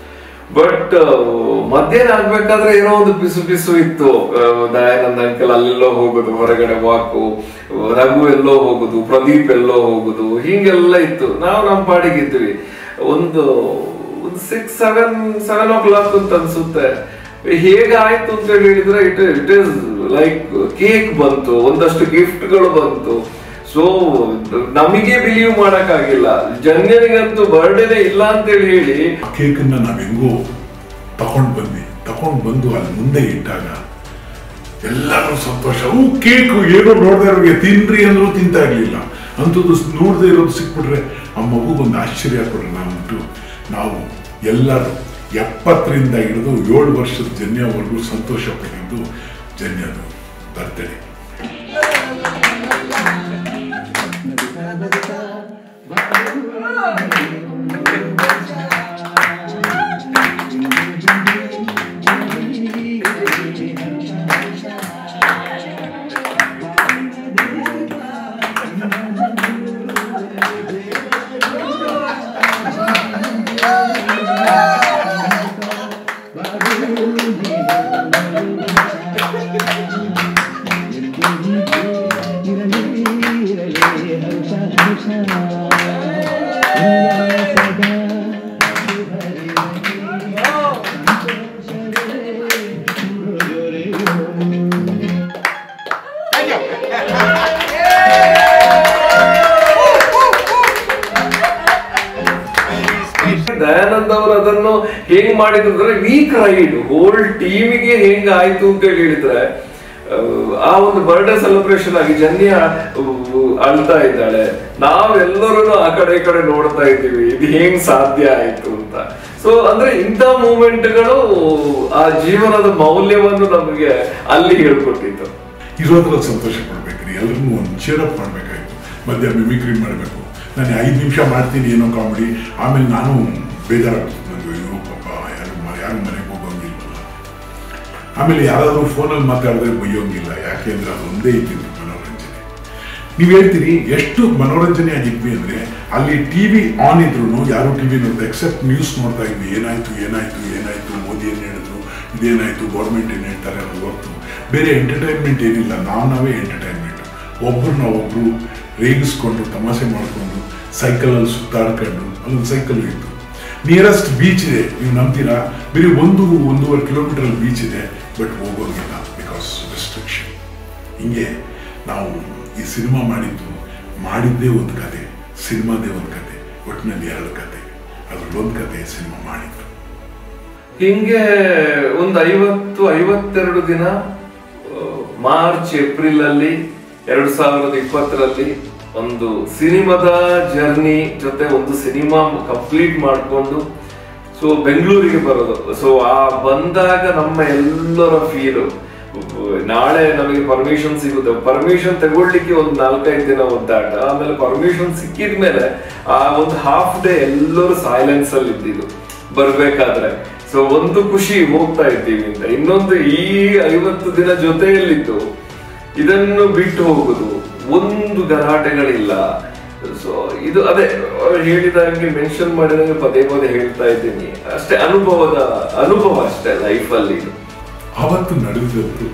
ಬಟ್ ಮಧ್ಯಾಹ್ನ ಆಗ್ಬೇಕಾದ್ರೆ ಏನೋ ಒಂದು ಪಿಸು ಪಿಸು ಇತ್ತು ಆ, ದಯಾನಂದ್ ಅಂಕಲ್ ಅಲ್ಲೆಲ್ಲೋ ಹೋಗುದು ಹೊರಗಡೆ ವಾಕು ರಘು ಎಲ್ಲೋ ಹೋಗುದು ಪ್ರದೀಪ್ ಎಲ್ಲೋ ಹೋಗುದು ಹಿಂಗೆಲ್ಲ ಇತ್ತು ನಾವು ನಮ್ಮ ಪಾಡಿಗೆ ಇದ್ವಿ ಒಂದು ಒಂದು six seven seven o'clock ಅಂತ ಅನ್ಸುತ್ತೆ ಹೇಗಾಯ್ತು ಅಂತ ಹೇಳಿದ್ರೆ it it is like cake ಬಂತು ಒಂದಷ್ಟು ಗಿಫ್ಟ್ಗಳು ಬಂತು ಸೊ ನಮಗೆ ಬಿಲೀವ್ ಮಾಡಕ್ಕಾಗಿಲ್ಲ ಜನ್ಯನಿಗಂತೂ ಬರ್ಡೇನೆ ಇಲ್ಲ ಅಂತೇಳಿ ಹೇಳಿ ಆ ಕೇಕನ್ನ ನಾವ್ ಹೆಂಗೋ ತಕೊಂಡ್ ಬಂದ್ವಿ ತಕೊಂಡ್ ಬಂದು ಅಲ್ಲಿ ಮುಂದೆ ಇಟ್ಟಾಗ ಎಲ್ಲರೂ ಸಂತೋಷ ಹೂ ಕೇಕು ಏನೋ ನೋಡ್ದೆ ಇರೋರಿಗೆ ತಿನ್ರಿ ಅಂದ್ರೂ ತಿಂತಾ ಇರ್ಲಿಲ್ಲ ಅಂಥದ್ದು ನೋಡದೆ ಇರೋದು ಸಿಕ್ಬಿಟ್ರೆ ಆ ಮಗುಗೊಂದು ಆಶ್ಚರ್ಯ ಕೊಡೋಣ ಅಂದ್ಬಿಟ್ಟು ನಾವು ಎಲ್ಲರೂ ಎಪ್ಪತ್ತರಿಂದ ಹಿಡಿದು ಏಳು ವರ್ಷದ ಜನ್ಯವರೆಗೂ ಸಂತೋಷ ಪಟ್ಟಿದ್ದು ಜನ್ಯದು ಬರ್ತಡೇ ದಯಾನಂದ್ ಅವರು ಅದನ್ನು ಹೇಗ್ ಮಾಡಿದ್ರು ಅಂದ್ರೆ ವೀಕ್ ರೈಡ್ ಹೋಲ್ ಟೀಮಿಗೆ ಹೆಂಗ್ ಆಯ್ತು ಅಂತ ಹೇಳಿ ಹೇಳಿದ್ರೆ ಆ, ಆ ಒಂದು ಬರ್ಡೇ ಸೆಲೆಬ್ರೇಷನ್ ಆಗಿ ಜನ್ಯ ಆ, ಅಳ್ತಾ ಇದ್ದಾಳೆ ನಾವೆಲ್ಲರೂ ಆ ಕಡೆ ಈ ಕಡೆ ನೋಡ್ತಾ ಇದ್ದೀವಿ ಇದು ಹೆಂಗ್ ಸಾಧ್ಯ ಆಯ್ತು ಅಂತ ಸೊ ಅಂದ್ರೆ ಇಂಥ ಮೂಮೆಂಟ್ಗಳು ಆ ಜೀವನದ ಮೌಲ್ಯವನ್ನು ನಮಗೆ ಅಲ್ಲಿ ಹೇಳ್ಕೊಟ್ಟಿತ್ತು ಇರೋದ್ರಲ್ಲಿ ಸಂತೋಷ ಪಡ್ಬೇಕ್ರಿ ಎಲ್ರಿಗೂ ಒಂದು ಚೇರಪ್ ಮಾಡಬೇಕಾಯ್ತು ಮಧ್ಯ ಮಿಮಿಕ್ರಿ ಮಾಡಬೇಕು ನಾನು ಐದು ನಿಮಿಷ ಮಾಡ್ತೀನಿ ಏನೋ ಕಾಮಿಡಿ ಆಮೇಲೆ ನಾನು ಬೇಜಾರಾಗ್ತದೆ ನನಗೆ ಅಯ್ಯೋ ಪಾಪ ಯಾರು ಮ- ಯಾರು ಮನೆಗೆ ಹೋಗೋಂಗಿಲ್ವಲ್ಲ ಆಮೇಲೆ ಯಾರಾದರೂ ಫೋನಲ್ಲಿ ಮಾತಾಡಿದ್ರೆ ಬೈಯೋಂಗಿಲ್ಲ ಯಾಕೆ ಅಂದ್ರೆ ಅದು ಒಂದೇ ಇದ್ದಿದ್ದು ಮನೋರಂಜನೆ ನೀವು ಹೇಳ್ತೀರಿ ಎಷ್ಟು ಮನೋರಂಜನೆಯಾಗಿದ್ವಿ ಅಂದ್ರೆ ಅಲ್ಲಿ ಟಿವಿ ಆನ್ ಇದ್ರು ಯಾರು ಟಿವಿ ನೋಡ್ತಾ ಎಕ್ಸೆಪ್ಟ್ ನ್ಯೂಸ್ ನೋಡ್ತಾ ಇದ್ವಿ ಏನಾಯ್ತು ಏನಾಯ್ತು ಏನಾಯ್ತು ಮೋದಿ ಏನ್ ಹೇಳಿದ್ರು ಇದೇನಾಯ್ತು ಗೌರ್ಮೆಂಟ್ ಏನ್ ಹೇಳ್ತಾರೆ ಅನ್ನೋದು ಹೊರತು ಬೇರೆ ಎಂಟರ್ಟೈನ್ಮೆಂಟ್ ಏನಿಲ್ಲ ನಾವು ನಾವೇ ಎಂಟರ್ಟೈನ್ಮೆಂಟ್ ಒಬ್ರನ್ನ ಒಬ್ರು ರೇಗಿಸ್ಕೊಂಡು ತಮಾಷೆ ಮಾಡಿಕೊಂಡು ಸೈಕಲಲ್ಲಿ ಸುತ್ತಾಡ್ಕೊಂಡು ಅಲ್ಲೊಂದು ಸೈಕಲ್ ಇತ್ತು ನಿಯರೆಸ್ಟ್ ಬೀಚ್ ಇದೆ ನೀವು ನಂಬ್ತೀರಾ ಬರೀ ಒಂದು ಒಂದೂವರೆ ಕಿಲೋಮೀಟರ್ ಬೀಚ್ ಇದೆ ಬಟ್ ಹೋಗೋದಿಲ್ಲ ಬಿಕಾಸ್ ರೆಸ್ಟ್ರಿಕ್ಷನ್ ಹಿಂಗೆ ನಾವು ಈ ಸಿನಿಮಾ ಮಾಡಿದ್ದು ಮಾಡಿದ್ದೇ ಒಂದು ಕತೆ ಸಿನಿಮಾದೇ ಒಂದು ಕತೆ ಒಟ್ಟಿನಲ್ಲಿ ಎರಡು ಕತೆ ಅದ್ರಲ್ಲಿ ಒಂದು ಕತೆ ಸಿನಿಮಾ ಮಾಡಿದ್ದು ಹಿಂಗೆ ಒಂದು ಐವತ್ತು ಐವತ್ತೆರಡು ದಿನ ಆ, ಮಾರ್ಚ್ ಏಪ್ರಿಲ್ ಅಲ್ಲಿ ಎರಡ್ ಸಾವಿರದ ಇಪ್ಪತ್ತರಲ್ಲಿ ಒಂದು ಸಿನಿಮಾದ ಜರ್ನಿ ಜೊತೆ ಒಂದು ಸಿನಿಮಾ ಕಂಪ್ಲೀಟ್ ಮಾಡಿಕೊಂಡು ಸೊ ಬೆಂಗಳೂರಿಗೆ ಬರೋದು ಸೊ ಆ ಬಂದಾಗ ನಮ್ಮ ಎಲ್ಲರ ಫೀಲು ನಾಳೆ ನಮಗೆ ಪರ್ಮಿಷನ್ ಸಿಗುತ್ತೆ ಪರ್ಮಿಷನ್ ತಗೊಳ್ಳಿಕ್ಕೆ ಒಂದು ನಾಲ್ಕೈದು ದಿನ ಒದ್ದಾಟ ಆಮೇಲೆ ಪರ್ಮಿಷನ್ ಸಿಕ್ಕಿದ ಮೇಲೆ ಆ ಒಂದು ಹಾಫ್ ಡೇ ಎಲ್ಲರೂ ಸೈಲೆನ್ಸ್ ಅಲ್ಲಿ ಇದ್ದಿದ್ದು ಬರ್ಬೇಕಾದ್ರೆ ಸೊ ಒಂದು ಖುಷಿ ಹೋಗ್ತಾ ಇದ್ದೀವಿ ಅಂತ ಇನ್ನೊಂದು ಈ ಐವತ್ತು ದಿನ ಜೊತೆಯಲ್ಲಿದ್ದು ಇದನ್ನು ಬಿಟ್ಟು ಹೋಗುದು ಒಂದು ಗಲಾಟೆಗಳಿಲ್ಲ ಸೊ ಇದು ಅದೇ ಹೇಳಿದಂಗೆ ಮೆನ್ಷನ್ ಮಾಡಿದಂಗೆ ಪದೇ ಪದೇ ಹೇಳ್ತಾ ಇದ್ದೀನಿ ಅಷ್ಟೇ ಅನುಭವದ ಅನುಭವ ಅಷ್ಟೇ ಲೈಫಲ್ಲಿ ಇದು ಆವತ್ತು ನಡೆದದ್ದು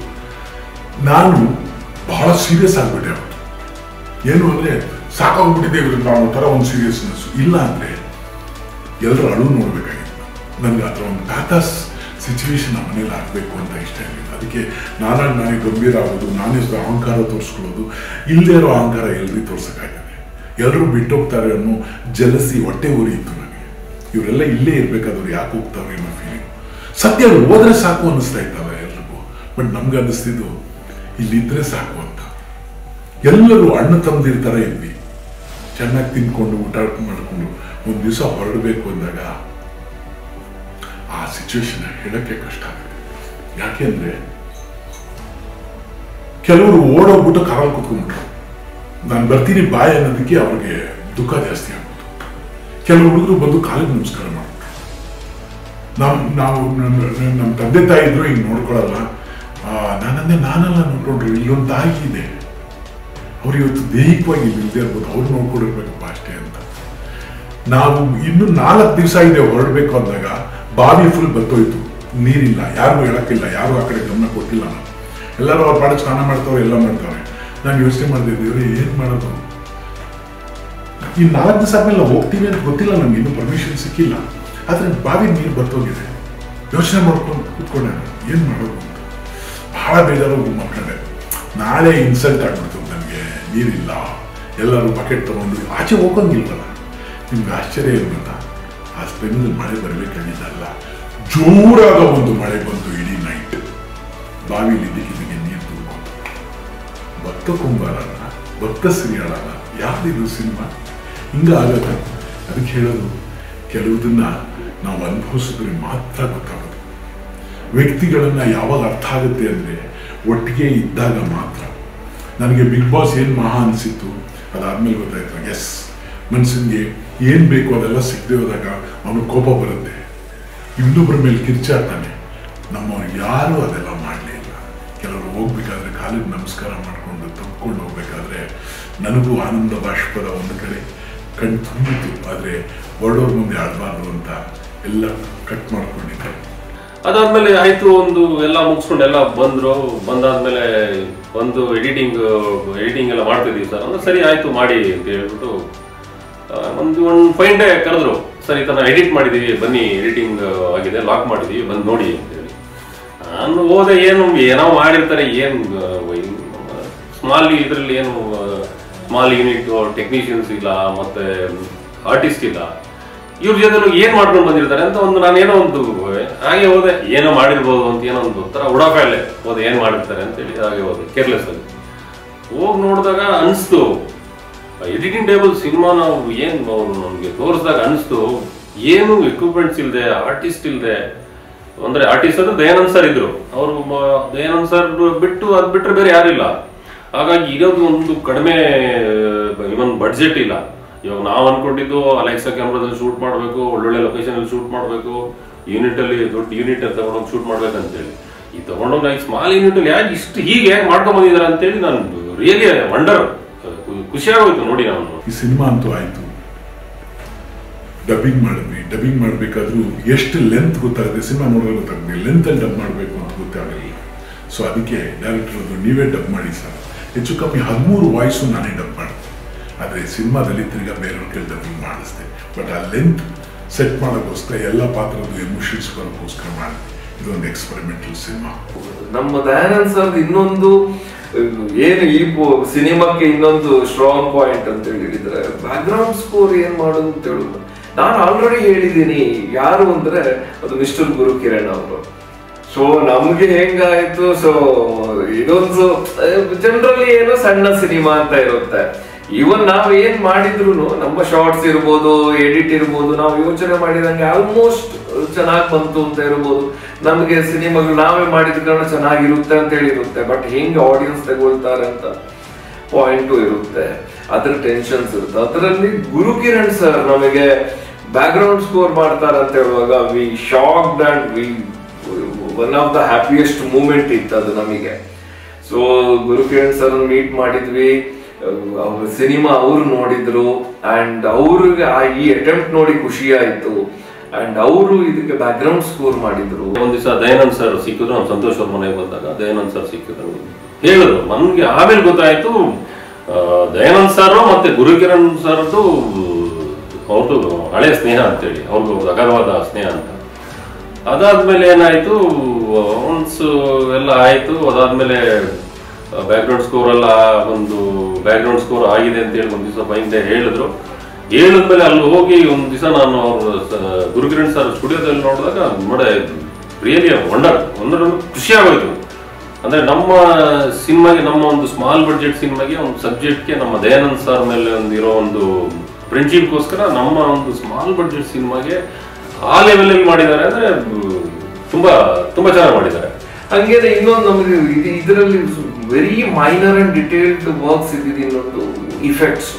ನಾನು ಬಹಳ ಸೀರಿಯಸ್ ಆಗ್ಬಿಟ್ಟೆ ಅವತ್ತು ಏನು ಅಂದ್ರೆ ಸಾಕಾಗ್ಬಿಟ್ಟಿದೆ ಇವ್ರಿಗೆ ಅನ್ನೋ ಥರ ಒಂದು ಸೀರಿಯಸ್ನೆಸ್ ಇಲ್ಲ ಅಂದ್ರೆ ಎಲ್ಲರೂ ಅಳು ನೋಡ್ಬೇಕಾಗಿತ್ತು ನನಗೆ ಆ ಥರ ಒಂದು ಪ್ಯಾಥಸ್ ಸಿಚುವೇಶನ್ ನಮ್ಮ ಮನೇಲಿ ಆಗಬೇಕು ಅಂತ ಇಷ್ಟ ಇರಲಿಲ್ಲ ಅದಕ್ಕೆ ನಾನಾಗಿ ನಾನೇ ಗಂಭೀರ ಆಗೋದು ನಾನೇ ಸ್ವಲ್ಪ ಅಹಂಕಾರ ತೋರಿಸ್ಕೊಳ್ಳೋದು ಇಲ್ಲದೇ ಇರೋ ಅಹಂಕಾರ ಎಲ್ರಿಗೂ ತೋರ್ಸಕ್ಕಾಗತ್ತೆ ಎಲ್ಲರೂ ಬಿಟ್ಟೋಗ್ತಾರೆ ಅನ್ನೋ ಜಲಸಿ ಹೊಟ್ಟೆ ಉರಿ ಇತ್ತು ನನಗೆ ಇವರೆಲ್ಲ ಇಲ್ಲೇ ಇರ್ಬೇಕಾದವ್ರು ಯಾಕೆ ಹೋಗ್ತಾವ್ರೆ ಅನ್ನೋ ಫೀಲಿಂಗ್ ಸತ್ಯ ಅವ್ರು ಹೋದ್ರೆ ಸಾಕು ಅನ್ನಿಸ್ತಾ ಇತ್ತಲ್ಲ ಎಲ್ರಿಗೂ ಬಟ್ ನಮ್ಗೆ ಅನ್ನಿಸ್ತಿದ್ದು ಇಲ್ಲಿದ್ರೆ ಸಾಕು ಅಂತ ಎಲ್ಲರೂ ಅಣ್ಣ ತಮ್ಮದಿರ್ ಥರ ಇದ್ವಿ ಚೆನ್ನಾಗಿ ತಿನ್ಕೊಂಡು ಊಟ ಮಾಡಿಕೊಂಡು ಒಂದು ದಿವಸ ಹೊರಡಬೇಕು ಅಂದಾಗ ಆ ಸಿಚುವೇಶನ್ ಹೇಳಕ್ಕೆ ಕಷ್ಟ ಆಗುತ್ತೆ ಯಾಕೆಂದ್ರೆ ಕೆಲವರು ಓಡೋಗ್ಬಿಟ್ಟು ಕಾರಲ್ಲಿ ಕುತ್ಕೊಂಡ್ಬಿಟ್ರು ನಾನು ಬರ್ತೀನಿ ಬಾಯ್ ಅನ್ನೋದಕ್ಕೆ ಅವ್ರಿಗೆ ದುಃಖ ಜಾಸ್ತಿ ಆಗ್ಬಿಟ್ಟು ಕೆಲವು ಹುಡುಗರು ಬಂದು ಕಾಲಿಗೆ ನಮಸ್ಕಾರ ಮಾಡ್ಬಿಟ್ರು ನಮ್ ನಾವು ನಮ್ಮ ನಮ್ಮ ತಂದೆ ತಾಯಿ ಇದ್ರು ಹಿಂಗೆ ನೋಡ್ಕೊಳಲ್ಲ ಆ, ನಾನಂದೆ ನಾನೆಲ್ಲ ನೋಡ್ಕೊಂಡ್ರು ಇಲ್ಲೊಂದು ತಾಯಿ ಇದೆ ಅವ್ರು ಇವತ್ತು ದೈಹಿಕವಾಗಿ ಇಲ್ಲಿ ಇಲ್ಲದೆ ಇರ್ಬೋದು ಅವ್ರು ನೋಡ್ಕೊಂಡಿರ್ಬೇಕಪ್ಪ ಅಷ್ಟೇ ಅಂತ ನಾವು ಇನ್ನು ನಾಲ್ಕು ದಿವಸ ಇದೆ ಹೊರಡಬೇಕು ಅಂದಾಗ ಬಾವಿ ಫುಲ್ ಬತ್ತೋಯ್ತು ನೀರಿಲ್ಲ ಯಾರಿಗೂ ಹೇಳಕ್ಕಿಲ್ಲ ಯಾರು ಆ ಕಡೆ ಗಮನ ಕೊಟ್ಟಿಲ್ಲ ನಾನು ಎಲ್ಲರೂ ಅವ್ರ ಪಾಡಿಗೆ ಸ್ನಾನ ಮಾಡ್ತಾವ್ರೆ ಎಲ್ಲ ಮಾಡ್ತಾವ್ರೆ ನಾನು ಯೋಚನೆ ಮಾಡಿದೆ ದೇವ್ರೆ ಏನ್ ಮಾಡೋದು ಈ ನಾಲ್ಕು ದಿವಸ ಆದ್ಮೇಲೆ ನಾವು ಹೋಗ್ತೀವಿ ಅಂತ ಗೊತ್ತಿಲ್ಲ ನಮ್ಗೆ ಇನ್ನೂ ಪರ್ಮಿಷನ್ ಸಿಕ್ಕಿಲ್ಲ ಆದ್ರೆ ಬಾವಿ ನೀರು ಬರ್ತೋಗಿದೆ ಯೋಚನೆ ಮಾಡ್ಕೊಂಡು ಕೂತ್ಕೊಂಡೆ ನಾನು. ಏನ್ ಮಾಡೋದು ಅಂತ ಬಹಳ ಬೇಜಾರು ಮಾಡ್ಕೊಂಡೆ ನಾಳೆ ಇನ್ಸಲ್ಟ್ ಆಗ್ಬಿಡ್ತು ನನಗೆ ನೀರಿಲ್ಲ ಎಲ್ಲರೂ ಬಕೆಟ್ ತಗೊಂಡು ಆಚೆ ಹೋಗಂಗಿಲ್ವಲ್ಲ ನಿಮ್ಗೆ ಆಶ್ಚರ್ಯ ಏನು ಗೊತ್ತಾ ಆ ಸ್ಪೆನ್ನಲ್ಲಿ ಮಳೆ ಬರಬೇಕಾಗಿದ್ದಲ್ಲ ಜೋರಾದ ಒಂದು ಮಳೆ ಬಂತು ಇಡೀ ನೈಟ್ ಬಾವಿಲಿ ಇದ್ದಕ್ಕಿದ್ದಕ್ಕೆ ನೀರು ತುಂಬಿಕೊಂಡು ಭಕ್ತ ಕುಂಬಾರನ ಭಕ್ತ ಶ್ರೀಯಾಳನ ಯಾವ್ದಿದು ಸಿನಿಮಾ ಹಿಂಗ ಆಗತ್ತ ಅದಕ್ಕೆ ಹೇಳೋದು ಕೆಲವುದನ್ನ ನಾವು ಅನುಭವಿಸಿದ್ರೆ ಮಾತ್ರ ಗೊತ್ತಾಗೋದು ವ್ಯಕ್ತಿಗಳನ್ನ ಯಾವಾಗ ಅರ್ಥ ಆಗುತ್ತೆ ಅಂದ್ರೆ ಒಟ್ಟಿಗೆ ಇದ್ದಾಗ ಮಾತ್ರ ನನಗೆ ಬಿಗ್ ಬಾಸ್ ಏನ್ ಮಹಾ ಅನಿಸಿತ್ತು ಅದಾದ್ಮೇಲೆ ಗೊತ್ತಾಯ್ತು ಎಸ್ ಮನ್ಸನ್ಗೆ ಏನ್ ಬೇಕು ಅದೆಲ್ಲ ಸಿಗದೆ ಹೋದಾಗ ಅವನು ಕೋಪ ಬರುತ್ತೆ ಇನ್ನೊಬ್ಬರ ಮೇಲೆ ಕಿರ್ಚಾಡ್ತಾನೆ ನಮ್ಮವ್ರು ಯಾರು ಅದೆಲ್ಲ ಮಾಡಲೇ ಇಲ್ಲ ಕೆಲವರು ಹೋಗ್ಬೇಕಾದ್ರೆ ಕಾಲಿಗೆ ನಮಸ್ಕಾರ ಮಾಡಿಕೊಂಡು ತಪ್ಕೊಂಡು ಹೋಗ್ಬೇಕಾದ್ರೆ ನನಗೂ ಆನಂದ ಬಾಷ್ಪದ ಒಂದು ಕಡೆ ಕಣ್ ತುಂಬಿತು ಆದರೆ ಹೊರಡೋರ್ ಮುಂದೆ ಆಡಬಾರ್ದು ಅಂತ ಎಲ್ಲ ಕಟ್ ಮಾಡ್ಕೊಂಡಿದ್ದೆ ಅದಾದ್ಮೇಲೆ ಆಯ್ತು ಒಂದು ಎಲ್ಲ ಮುಗಿಸ್ಕೊಂಡು ಎಲ್ಲ ಬಂದ್ರು ಬಂದಾದ್ಮೇಲೆ ಒಂದು ಎಡಿಟಿಂಗ್ ಎಡಿಟಿಂಗ್ ಎಲ್ಲ ಮಾಡ್ತಿದೀವಿ ಸರ್ ಅಂದ್ರೆ ಸರಿ ಆಯ್ತು ಮಾಡಿ ಅಂತ ಹೇಳ್ಬಿಟ್ಟು ಆ, ಒಂದು ಒಂದು ಫೈನ್ ಡೇ ಕರೆದ್ರು ಸರ್ ಈ ಥರ ಎಡಿಟ್ ಮಾಡಿದೀವಿ ಬನ್ನಿ ಎಡಿಟಿಂಗ್ ಆಗಿದೆ ಲಾಕ್ ಮಾಡಿದೀವಿ ಬಂದು ನೋಡಿ ಅಂತ ಹೇಳಿ ನಾನು ಹೋದೆ ಏನು ಏನೋ ಮಾಡಿರ್ತಾರೆ ಏನು ಸ್ಮಾಲ್ ಇದರಲ್ಲಿ ಏನು ಸ್ಮಾಲ್ ಯೂನಿಟ್ ಟೆಕ್ನಿಷಿಯನ್ಸ್ ಇಲ್ಲ ಮತ್ತೆ ಆರ್ಟಿಸ್ಟ್ ಇಲ್ಲ ಇವ್ರ ಜೊತೆ ಏನ್ ಮಾಡ್ಕೊಂಡು ಬಂದಿರ್ತಾರೆ ಅಂತ ಒಂದು ನಾನು ಏನೋ ಒಂದು ಹಾಗೆ ಹೋದೆ ಏನೋ ಮಾಡಿರ್ಬೋದು ಅಂತ ಏನೋ ಒಂದು ತರ ಉಡಾಫೆಲೆ ಹೋದೆ ಏನ್ ಮಾಡಿರ್ತಾರೆ ಅಂತ ಹೇಳಿ ಹಾಗೆ ಹೋದೆ ಕೇರ್ಲೆಸ್ ಅಲ್ಲಿ ಹೋಗಿ ನೋಡಿದಾಗ ಅನಿಸ್ತು ಎಡಿಟಿಂಗ್ ಟೇಬಲ್ ಸಿನಿಮಾ ನಾವು ಏನ್ ಅವ್ರು ನಮ್ಗೆ ತೋರಿಸಿದಾಗ ಅನಿಸ್ತು ಏನು ಎಕ್ವಿಪ್ಮೆಂಟ್ಸ್ ಇಲ್ಲದೆ ಆರ್ಟಿಸ್ಟ್ ಇಲ್ಲದೆ ಅಂದ್ರೆ ಆರ್ಟಿಸ್ಟ್ ಅಂದ್ರೆ ದಯಾನಂದ್ ಸರ್ ಇದ್ರು ಅವರು ದಯಾನಂದ್ ಸರ್ ಬಿಟ್ಟು ಅದ್ ಬಿಟ್ರೆ ಬೇರೆ ಯಾರಿಲ್ಲ ಹಾಗಾಗಿ ಇರೋದು ಒಂದು ಕಡಿಮೆ ಇವನ್ ಬಡ್ಜೆಟ್ ಇಲ್ಲ ಇವಾಗ ನಾವು ಅನ್ಕೊಂಡಿದ್ದು ಅಲೆಕ್ಸಾ ಕ್ಯಾಮ್ರಾದಲ್ಲಿ ಶೂಟ್ ಮಾಡಬೇಕು ಒಳ್ಳೊಳ್ಳೆ ಲೊಕೇಶನ್ ಅಲ್ಲಿ ಶೂಟ್ ಮಾಡಬೇಕು ಯೂನಿಟ್ ಅಲ್ಲಿ ದೊಡ್ಡ ಯೂನಿಟ್ ಅಲ್ಲಿ ತಗೊಂಡೋಗಿ ಶೂಟ್ ಮಾಡ್ಬೇಕಂತೇಳಿ ಈ ತಗೊಂಡೋಗಿ ಸ್ಮಾಲ್ ಯೂನಿಟ್ ಅಲ್ಲಿ ಯಾಕೆ ಇಷ್ಟು ಹೀಗೆ ಯಾಕೆ ಮಾಡ್ಕೊಂಡ್ ಬಂದಿದ್ದಾರೆ ಅಂತೇಳಿ ನಾನು ರಿಯಲಿ ವಂಡರ್ ಖುಷಿ ಆಗೋಯ್ತು ನೋಡಿ ನಾನು ಈ ಸಿನಿಮಾ ಅಂತೂ ಆಯ್ತು ಡಬ್ಬಿಂಗ್ ಮಾಡಿದ್ವಿ ಡಬ್ಬಿಂಗ್ ಮಾಡಬೇಕಾದ್ರೂ ಎಷ್ಟು ಲೆಂತ್ ಗೊತ್ತಾಗುತ್ತೆ ಸಿನಿಮಾ ನೋಡಿದ್ರೆ ಗೊತ್ತಾಗುತ್ತೆ ಲೆಂತ್ ಅಲ್ಲಿ ಡಬ್ ಮಾಡಬೇಕು ಅಂತ ಗೊತ್ತಾಗಲಿಲ್ಲ ಸೊ ಅದಕ್ಕೆ ಡೈರೆಕ್ಟರ್ ಅದು ನೀವೇ ಡಬ್ ಮಾಡಿ ಸರ್ ಹೆಚ್ಚು ಕಮ್ಮಿ ಹದಿಮೂರು ವಾಯ್ಸು ನಾನೇ ಡಬ್ ಮಾಡಿದೆ ಆದರೆ ಸಿನಿಮಾದಲ್ಲಿ ತಿರ್ಗಾ ಬೇರೆಯವ್ರ ಕೈಲಿ ಡಬ್ಬಿಂಗ್ ಮಾಡಿಸ್ದೆ ಬಟ್ ಆ ಲೆಂತ್ ಸೆಟ್ ಮಾಡೋಕ್ಕೋಸ್ಕರ ಎಲ್ಲ ಪಾತ್ರದ ಎಮೋಷನ್ಸ್ ಬರೋಕ್ಕೋಸ್ಕರ ಮಾಡಿದೆ ಇದೊಂದು ಎಕ್ಸ್ಪೆರಿಮೆಂಟಲ್ ಸಿನಿಮಾ ನಮ್ಮ ದಯಾನಂದ್ ಸರ್ ಇನ್ನೊಂದು ಅಹ್, ಏನು ಈ ಪೋ- ಸಿನಿಮಾಕ್ಕೆ ಇನ್ನೊಂದು ಸ್ಟ್ರಾಂಗ್ ಪಾಯಿಂಟ್ ಅಂತ ಹೇಳಿದ್ರೆ ಬ್ಯಾಕ್ಗ್ರೌಂಡ್ ಸ್ಕೋರ್ ಏನ್ ಮಾಡೋದು ಅಂತ ಹೇಳುದು ನಾನು ಆಲ್ರೆಡಿ ಹೇಳಿದ್ದೀನಿ ಯಾರು ಅಂದ್ರೆ ಅದು ಮಿಸ್ಟರ್ ಗುರು ಕಿರಣ್ ಅವರು ಸೊ ನಮ್ಗೆ ಹೆಂಗಾಯ್ತು ಸೊ ಇದೊಂದು ಜನರಲಿ ಏನೋ ಸಣ್ಣ ಸಿನಿಮಾ ಅಂತ ಇರುತ್ತೆ ಇವನ್ ನಾವ್ ಏನ್ ಮಾಡಿದ್ರು ನಮ್ಮ ಶಾರ್ಟ್ಸ್ ಇರ್ಬೋದು ಎಡಿಟ್ ಇರ್ಬೋದು ನಾವು ಯೋಚನೆ ಮಾಡಿದಂಗೆ ಆಲ್ಮೋಸ್ಟ್ ಚೆನ್ನಾಗಿ ಬಂತು ಅಂತ ಇರ್ಬೋದು ನಮಗೆ ಸಿನಿಮಾಗಳು ನಾವೇ ಮಾಡಿದ ಕಾರಣ ಚೆನ್ನಾಗಿರುತ್ತೆ ಅಂತ ಹೇಳಿರುತ್ತೆ ಬಟ್ ಹೆಂಗೆ ಆಡಿಯನ್ಸ್ ತಗೊಳ್ತಾರೆ ಅಂತ ಪಾಯಿಂಟು ಇರುತ್ತೆ ಅದ್ರ ಟೆನ್ಷನ್ಸ್ ಇರುತ್ತೆ ಅದರಲ್ಲಿ ಗುರುಕಿರಣ್ ಸರ್ ನಮಗೆ ಬ್ಯಾಕ್ ಗ್ರೌಂಡ್ ಸ್ಕೋರ್ ಮಾಡ್ತಾರೆ ಅಂತ ಹೇಳುವಾಗ we shocked and we one of the happiest moment ಇತ್ತು ಅದು ನಮಗೆ ಸೊ ಗುರುಕಿರಣ್ ಸರ್ ಮೀಟ್ ಮಾಡಿದ್ವಿ ಅವ್ರ ಸಿನಿಮಾ ಅವ್ರು ನೋಡಿದ್ರು ಅಂಡ್ ಅವ್ರಿಗೆ ಆ ಈ ಅಟೆಂಪ್ಟ್ ನೋಡಿ ಖುಷಿ ಆಯ್ತು ಅಂಡ್ ಅವರು ಇದಕ್ಕೆ ಬ್ಯಾಕ್ ಗ್ರೌಂಡ್ ಸ್ಕೋರ್ ಮಾಡಿದ್ರು ಒಂದ್ ದಿವಸ ದಯಾನಂದ್ ಸರ್ ಸಿಕ್ಕಿದ್ರು ನಾವು ಸಂತೋಷ್ ಅವ್ರ ಮನೆಗೆ ಬಂದಾಗ ದಯಾನಂದ್ ಸರ್ ಸಿಕ್ಕಿದ್ರು ಹೇಳಿದ್ರು ನನ್ಗೆ ಆಮೇಲೆ ಗೊತ್ತಾಯ್ತು ಆ, ದಯಾನಂದ್ ಸರ್ ಮತ್ತೆ ಗುರುಕಿರಣ್ ಸರ್ದು ಅವ್ರದ್ದು ಹಳೆ ಸ್ನೇಹ ಅಂತೇಳಿ ಅವ್ರದ್ದು ಅಗಾಧವಾದ ಸ್ನೇಹ ಅಂತ ಅದಾದ್ಮೇಲೆ ಏನಾಯ್ತು ಒನ್ಸ್ ಎಲ್ಲ ಆಯ್ತು ಅದಾದ್ಮೇಲೆ ಬ್ಯಾಕ್ಗ್ರೌಂಡ್ ಸ್ಕೋರ್ ಎಲ್ಲ ಒಂದು ಬ್ಯಾಕ್ಗ್ರೌಂಡ್ ಸ್ಕೋರ್ ಆಗಿದೆ ಅಂತ ಹೇಳಿ ಒಂದ್ ದಿವಸ ಬೈಂದೆ ಹೇಳಿದ್ರು ಹೇಳಿದ್ಮೇಲೆ ಅಲ್ಲಿ ಹೋಗಿ ಒಂದ್ ದಿವಸ ನಾನು ಅವ್ರ ಸ- ಗುರುಕಿರಣ್ ಸರ್ ಸ್ಟುಡಿಯೋದಲ್ಲಿ ನೋಡಿದಾಗ ನೋಡ ರಿಯಲಿ ವಂಡರ್ ವಂಡರ್ ಖುಷಿ ಆಗೋಯ್ತು ಅಂದ್ರೆ ನಮ್ಮ ಸಿನಿಮಾಗೆ ನಮ್ಮ ಒಂದು ಸ್ಮಾಲ್ ಬಡ್ಜೆಟ್ ಸಿನಿಮಾಗೆ ಒಂದು ಸಬ್ಜೆಕ್ಟ್ಗೆ ನಮ್ಮ ದಯಾನಂದ್ ಸರ್ ಮೇಲೆ ಒಂದು ಇರೋ ಒಂದು ಫ್ರೆಂಡ್ಶಿಪ್ಗೋಸ್ಕರ ನಮ್ಮ ಒಂದು ಸ್ಮಾಲ್ ಬಡ್ಜೆಟ್ ಸಿನಿಮಾಗೆ ಆ ಲೆವೆಲ್ ಅಲ್ಲಿ ಮಾಡಿದ್ದಾರೆ ಅಂದ್ರೆ ಮ್, ತುಂಬಾ ತುಂಬಾ ಚೆನ್ನಾಗಿ ಮಾಡಿದ್ದಾರೆ ಹಂಗೇನೆ ಇನ್ನೊಂದು ನಮಗೆ ಇದು ಇದರಲ್ಲಿ very minor and detailed works ಇದ್ದಿದ್ದು ಇನ್ನೊಂದು ಇಫೆಕ್ಟ್ಸ್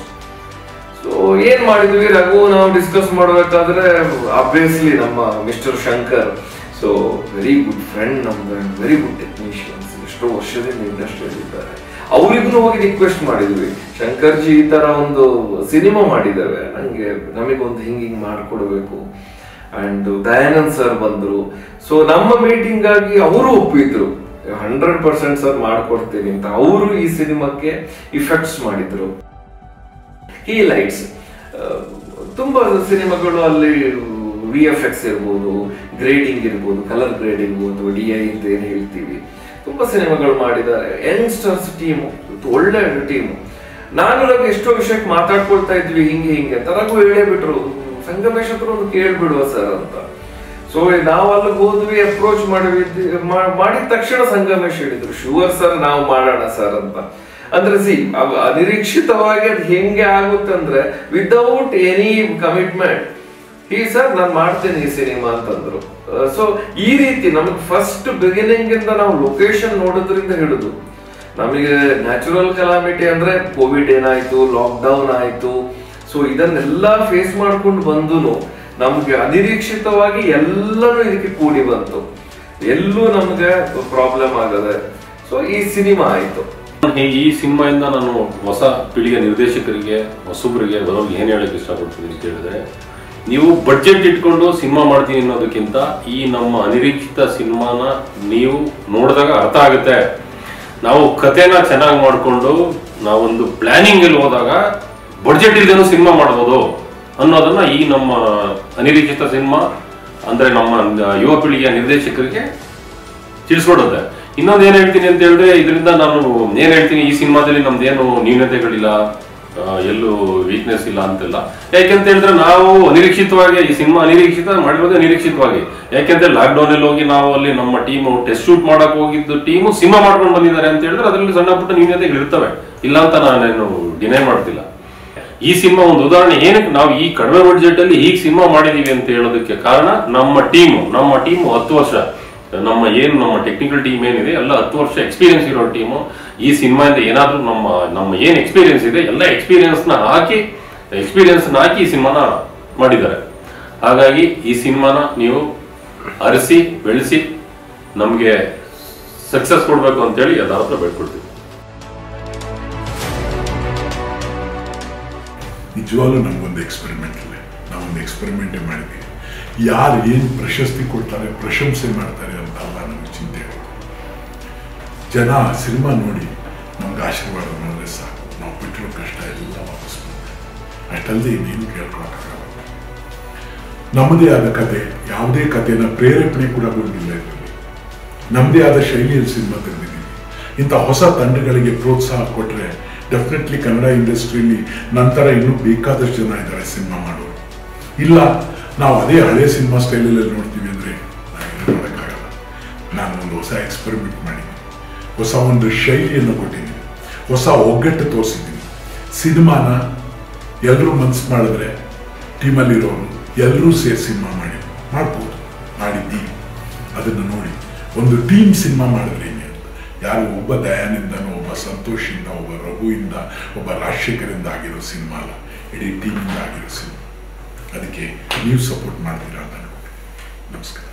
ಸೊ ಏನ್ ಮಾಡಿದ್ವಿ ರಘು ನಾವು ಡಿಸ್ಕಸ್ ಮಾಡಬೇಕಾದ್ರೆ ಅಬ್ವಿಯಸ್ಲಿ ನಮ್ಮ mister Shankar so very good friend ನಮ್ದು ವೆರಿ ಗುಡ್ ಟೆಕ್ನಿಷಿಯನ್ಸ್ ಎಷ್ಟೋ ವರ್ಷದಿಂದ ಇಂಡಸ್ಟ್ರಿಯಲ್ಲಿ ಇದ್ದಾರೆ ಅವ್ರಿಗೂ ಹೋಗಿ ರಿಕ್ವೆಸ್ಟ್ ಮಾಡಿದ್ವಿ ಶಂಕರ್ ಜಿ ಈ ತರ ಒಂದು ಸಿನಿಮಾ ಮಾಡಿದ್ದೇವೆ ನಂಗೆ ನಮಗೊಂದು ಹಿಂಗ್ ಹಿಂಗ್ ಮಾಡ್ಕೊಡ್ಬೇಕು ಅಂಡ್ ದಯಾನಂದ್ ಸರ್ ಬಂದ್ರು ಸೊ ನಮ್ಮ ಮೀಟಿಂಗ್ ಆಗಿ ಅವರು ಒಪ್ಪಿದ್ರು ಹಂಡ್ರೆಡ್ ಪರ್ಸೆಂಟ್ ಸರ್ ಮಾಡ್ಕೊಡ್ತೀನಿ ಅಂತ ಅವರು ಈ ಸಿನಿಮಾಕ್ಕೆ ಇಫೆಕ್ಟ್ಸ್ ಮಾಡಿದ್ರು ಈ ಲೈಟ್ಸ್ ತುಂಬಾ ಸಿನಿಮಾಗಳು ಅಲ್ಲಿ ವಿ ಎಫ್ ಎಕ್ಸ್ ಇರ್ಬೋದು ಗ್ರೇಡಿಂಗ್ ಇರ್ಬೋದು ಕಲರ್ ಗ್ರೇಡಿಂಗ್ ಅಥವಾ ಡಿ ಐ ಅಂತ ಏನು ಹೇಳ್ತೀವಿ ತುಂಬಾ ಸಿನಿಮಾಗಳು ಮಾಡಿದ್ದಾರೆ ಯಂಗ್ಸ್ಟರ್ಸ್ ಟೀಮು ಒಳ್ಳೆ ಟೀಮು ನಾನು ರಘು ಎಷ್ಟೋ ವಿಷಯಕ್ಕೆ ಮಾತಾಡ್ಕೊಳ್ತಾ ಇದ್ವಿ ಹಿಂಗೆ ಹಿಂಗೆ ಅಂತ ರಘು ಹೇಳೇ ಬಿಟ್ರು ಸಂಗಮೇಶ್ ಹತ್ರ ಒಂದು ಕೇಳ್ಬಿಡುವ ಸರ್ ಅಂತ ಸೊ ನಾವು ಅಲ್ಲಿಗೆ ಹೋದ್ವಿ ಅಪ್ರೋಚ್ ಮಾಡಿದ್ವಿ ಮಾ- ಮಾಡಿದ ತಕ್ಷಣ ಸಂಗಮೇಶ್ ಹೇಳಿದ್ರು ಶುವರ್ ಸರ್ ನಾವು ಮಾಡೋಣ ಸರ್ ಅಂತ ಅಂದ್ರೆ ಸಿ ಅನಿರೀಕ್ಷಿತವಾಗಿ ಅದು ಹೆಂಗೆ ಆಗುತ್ತೆ ಅಂದ್ರೆ ವಿದೌಟ್ ಎನಿ ಕಮಿಟ್ಮೆಂಟ್ ಈ ಸರ್ ನಾನು ಮಾಡ್ತೇನೆ ಈ ಸಿನಿಮಾ ಅಂತಂದ್ರು ಸೊ ಈ ರೀತಿ ನಮಗೆ ಫಸ್ಟ್ ಬಿಗಿನಿಂಗ್ ಇಂದ ನಾವು ಲೊಕೇಶನ್ ನೋಡೋದ್ರಿಂದ ಹಿಡಿದು ನಮಗೆ ನ್ಯಾಚುರಲ್ ಕಲಾಮಿಟಿ ಅಂದ್ರೆ ಕೋವಿಡ್ ಏನಾಯ್ತು ಲಾಕ್ಡೌನ್ ಆಯ್ತು ಸೊ ಇದನ್ನೆಲ್ಲ ಫೇಸ್ ಮಾಡ್ಕೊಂಡು ಬಂದು ನಮ್ಗೆ ಅನಿರೀಕ್ಷಿತವಾಗಿ ಎಲ್ಲರೂ ಇದಕ್ಕೆ ಕೂಡಿ ಬಂತು ಎಲ್ಲೂ ನಮ್ಗೆ ಪ್ರಾಬ್ಲಮ್ ಆಗದೆ ಸೊ ಈ ಸಿನಿಮಾ ಆಯ್ತು ಈ- ಈ ಸಿನಿಮಾಯಿಂದ ನಾನು ಹೊಸ ಪೀಳಿಗೆ ನಿರ್ದೇಶಕರಿಗೆ ಹೊಸಬ್ರಿಗೆ ಬರೋರಿಗೆ ಏನ್ ಹೇಳಕ್ ಇಷ್ಟಪಡ್ತೀನಿ ಅಂತ ಹೇಳಿದ್ರೆ ನೀವು ಬಡ್ಜೆಟ್ ಇಟ್ಕೊಂಡು ಸಿನಿಮಾ ಮಾಡ್ತೀನಿ ಅನ್ನೋದಕ್ಕಿಂತ ಈ ನಮ್ಮ ಅನಿರೀಕ್ಷಿತ ಸಿನಿಮಾನ ನೀವು ನೋಡಿದಾಗ ಅರ್ಥ ಆಗುತ್ತೆ ನಾವು ಕಥೆನ ಚೆನ್ನಾಗಿ ಮಾಡಿಕೊಂಡು ನಾವೊಂದು ಪ್ಲಾನಿಂಗ್ ಅಲ್ಲಿ ಹೋದಾಗ ಬಡ್ಜೆಟ್ ಇಲ್ದೇನು ಸಿನಿಮಾ ಮಾಡ್ಬೋದು ಅನ್ನೋದನ್ನ ಈ ನಮ್ಮ ಅನಿರೀಕ್ಷಿತ ಸಿನಿಮಾ ಅಂದ್ರೆ ನಮ್ಮ ಯುವ ಪೀಳಿಗೆಯ ನಿರ್ದೇಶಕರಿಗೆ ತಿಳಿಸ್ಕೊಡುತ್ತೆ ಇನ್ನೊಂದು ಏನ್ ಹೇಳ್ತೀನಿ ಅಂತ ಹೇಳಿದ್ರೆ ಇದರಿಂದ ನಾನು ಏನ್ ಹೇಳ್ತೀನಿ ಈ ಸಿನಿಮಾದಲ್ಲಿ ನಮ್ದೇನು ನ್ಯೂನತೆಗಳಿಲ್ಲ ಆ, ಎಲ್ಲೂ ವೀಕ್ನೆಸ್ ಇಲ್ಲ ಅಂತೆಲ್ಲ ಯಾಕೆಂತ ಹೇಳಿದ್ರೆ ನಾವು ಅನಿರೀಕ್ಷಿತವಾಗಿ ಈ ಸಿನಿಮಾ ಅನಿರೀಕ್ಷಿತ ಮಾಡಿರೋದು ಅನಿರೀಕ್ಷಿತವಾಗಿ ಯಾಕೆಂದ್ರೆ ಲಾಕ್ಡೌನ್ ಅಲ್ಲಿ ಹೋಗಿ ನಾವು ಅಲ್ಲಿ ನಮ್ಮ ಟೀಮು ಟೆಸ್ಟ್ ಶೂಟ್ ಮಾಡಕ್ ಹೋಗಿದ್ದು ಟೀಮು ಸಿನಿಮಾ ಮಾಡ್ಕೊಂಡು ಬಂದಿದ್ದಾರೆ ಅಂತ ಹೇಳಿದ್ರೆ ಅದರಲ್ಲಿ ಸಣ್ಣ ಪುಟ್ಟ ನ್ಯೂನತೆಗಳು ಇರ್ತವೆ ಇಲ್ಲ ಅಂತ ನಾನೇನು ಡಿನೈ ಮಾಡ್ತಿಲ್ಲ ಈ ಸಿನಿಮಾ ಒಂದು ಉದಾಹರಣೆ ಏನಕ್ಕೆ ನಾವು ಈ ಕಡಿಮೆ ಬಡ್ಜೆಟ್ ಅಲ್ಲಿ ಈಗ ಸಿನಿಮಾ ಮಾಡಿದೀವಿ ಅಂತ ಹೇಳೋದಕ್ಕೆ ಕಾರಣ ನಮ್ಮ ಟೀಮು ನಮ್ಮ ಟೀಮು ಹತ್ತು ವರ್ಷ ನಮ್ಮ ಏನು ನಮ್ಮ ಟೆಕ್ನಿಕಲ್ ಟೀಮ್ ಏನಿದೆ ಎಲ್ಲ ಹತ್ತು ವರ್ಷ ಎಕ್ಸ್ಪೀರಿಯನ್ಸ್ ಇರೋ ಟೀಮು ಈ ಸಿನಿಮಾಯಿಂದ ಏನಾದ್ರೂ ನಮ್ಮ ನಮ್ಮ ಏನ್ ಎಕ್ಸ್ಪೀರಿಯನ್ಸ್ ಇದೆ ಎಲ್ಲ ಎಕ್ಸ್ಪೀರಿಯನ್ಸ್ ನ ಹಾಕಿ ಎಕ್ಸ್ಪೀರಿಯನ್ಸ್ ನ ಹಾಕಿ ಈ ಸಿನಿಮಾನ ಮಾಡಿದ್ದಾರೆ ಹಾಗಾಗಿ ಈ ಸಿನಿಮಾನ ನೀವು ಅರಸಿ ಬೆಳೆಸಿ ನಮಗೆ ಸಕ್ಸಸ್ ಕೊಡ್ಬೇಕು ಅಂತೇಳಿ ಎಲ್ಲರ ಹತ್ರ ಬೇಡ್ಕೊಳ್ತೀವಿ ನಿಜವಾಗ್ಲೂ ನಮಗೊಂದು ಎಕ್ಸ್ಪೆರಿಮೆಂಟ್ ಇಲ್ಲ ನಾವೊಂದು ಎಕ್ಸ್ಪೆರಿಮೆಂಟೇ ಮಾಡಿದ್ವಿ ಯಾರು ಏನು ಪ್ರಶಸ್ತಿ ಕೊಡ್ತಾರೆ ಪ್ರಶಂಸೆ ಮಾಡ್ತಾರೆ ಅಂತ ಅಲ್ಲ ನಮಗೆ ಚಿಂತೆ ಜನ ಸಿನಿಮಾ ನೋಡಿ ನಮ್ಗೆ ಆಶೀರ್ವಾದ ಮಾಡಿದ್ರೆ ಸಾಕು ನಾವು ಬಿಟ್ಟಿರೋ ಕಷ್ಟ ಎಲ್ಲ ವಾಪಸ್ ಬರುತ್ತೆ ಅಷ್ಟಲ್ಲದೆ ಇನ್ನೇನು ಕೇಳ್ಕೊಳಕ್ಕಾಗಲ್ಲ ನಮ್ಮದೇ ಆದ ಕತೆ ಯಾವುದೇ ಕಥೆನ ಪ್ರೇರೇಪಣೆ ಕೂಡ ಬಂದಿಲ್ಲ ಇದರಲ್ಲಿ ನಮ್ಮದೇ ಆದ ಶೈಲಿಯಲ್ಲಿ ಸಿನಿಮಾ ತೆಗೆದಿದ್ದೀವಿ ಇಂಥ ಹೊಸ ತಂಡಗಳಿಗೆ ಪ್ರೋತ್ಸಾಹ ಕೊಟ್ಟರೆ ಡೆಫಿನೆಟ್ಲಿ ಕನ್ನಡ ಇಂಡಸ್ಟ್ರಿಲಿ ನಂತರ ಇನ್ನೂ ಬೇಕಾದಷ್ಟು ಜನ ಇದ್ದಾರೆ ಸಿನಿಮಾ ಮಾಡೋರು ಇಲ್ಲ ನಾವು ಅದೇ ಹಳೆ ಸಿನಿಮಾ ಸ್ಟೈಲಲ್ಲಿ ನೋಡ್ತೀವಿ ಅಂದರೆ ನಾವೇನು ಮಾಡೋಕ್ಕಾಗಲ್ಲ ನಾನು ಒಂದು ಹೊಸ ಎಕ್ಸ್ಪೆರಿಮೆಂಟ್ ಮಾಡಿದ್ದೀನಿ ಹೊಸ ಒಂದು ಶೈಲಿಯನ್ನು ಕೊಟ್ಟಿದ್ದೀನಿ ಹೊಸ ಒಗ್ಗಟ್ಟು ತೋರಿಸಿದ್ದೀನಿ ಸಿನಿಮಾನ ಎಲ್ಲರೂ ಮನ್ಸು ಮಾಡಿದ್ರೆ ಟೀಮಲ್ಲಿರೋರು ಎಲ್ಲರೂ ಸೇರಿ ಸಿನಿಮಾ ಮಾಡಿ ಮಾಡ್ಬೋದು ಮಾಡಿದ್ದೀವಿ ಅದನ್ನು ನೋಡಿ ಒಂದು ಟೀಮ್ ಸಿನಿಮಾ ಮಾಡಿದ್ರೆ ಹೆಂಗೆ ಅಂತ ಯಾರು ಒಬ್ಬ ದಯಾನಿಂದನೋ ಒಬ್ಬ ಸಂತೋಷಿಂದ ಒಬ್ಬ ರಘುವಿಂದ ಒಬ್ಬ ರಾಜಶೇಖರಿಂದ ಆಗಿರೋ ಸಿನಿಮಾ ಅಲ್ಲ ಇಡೀ ಟೀಮಿಂದ ಆಗಿರೋ ಸಿನಿಮಾ ಅದಕ್ಕೆ ನೀವು ಸಪೋರ್ಟ್ ಮಾಡ್ತೀರಾ ಅಂತ ಅನ್ಕೊಂಡು ನಮಸ್ಕಾರ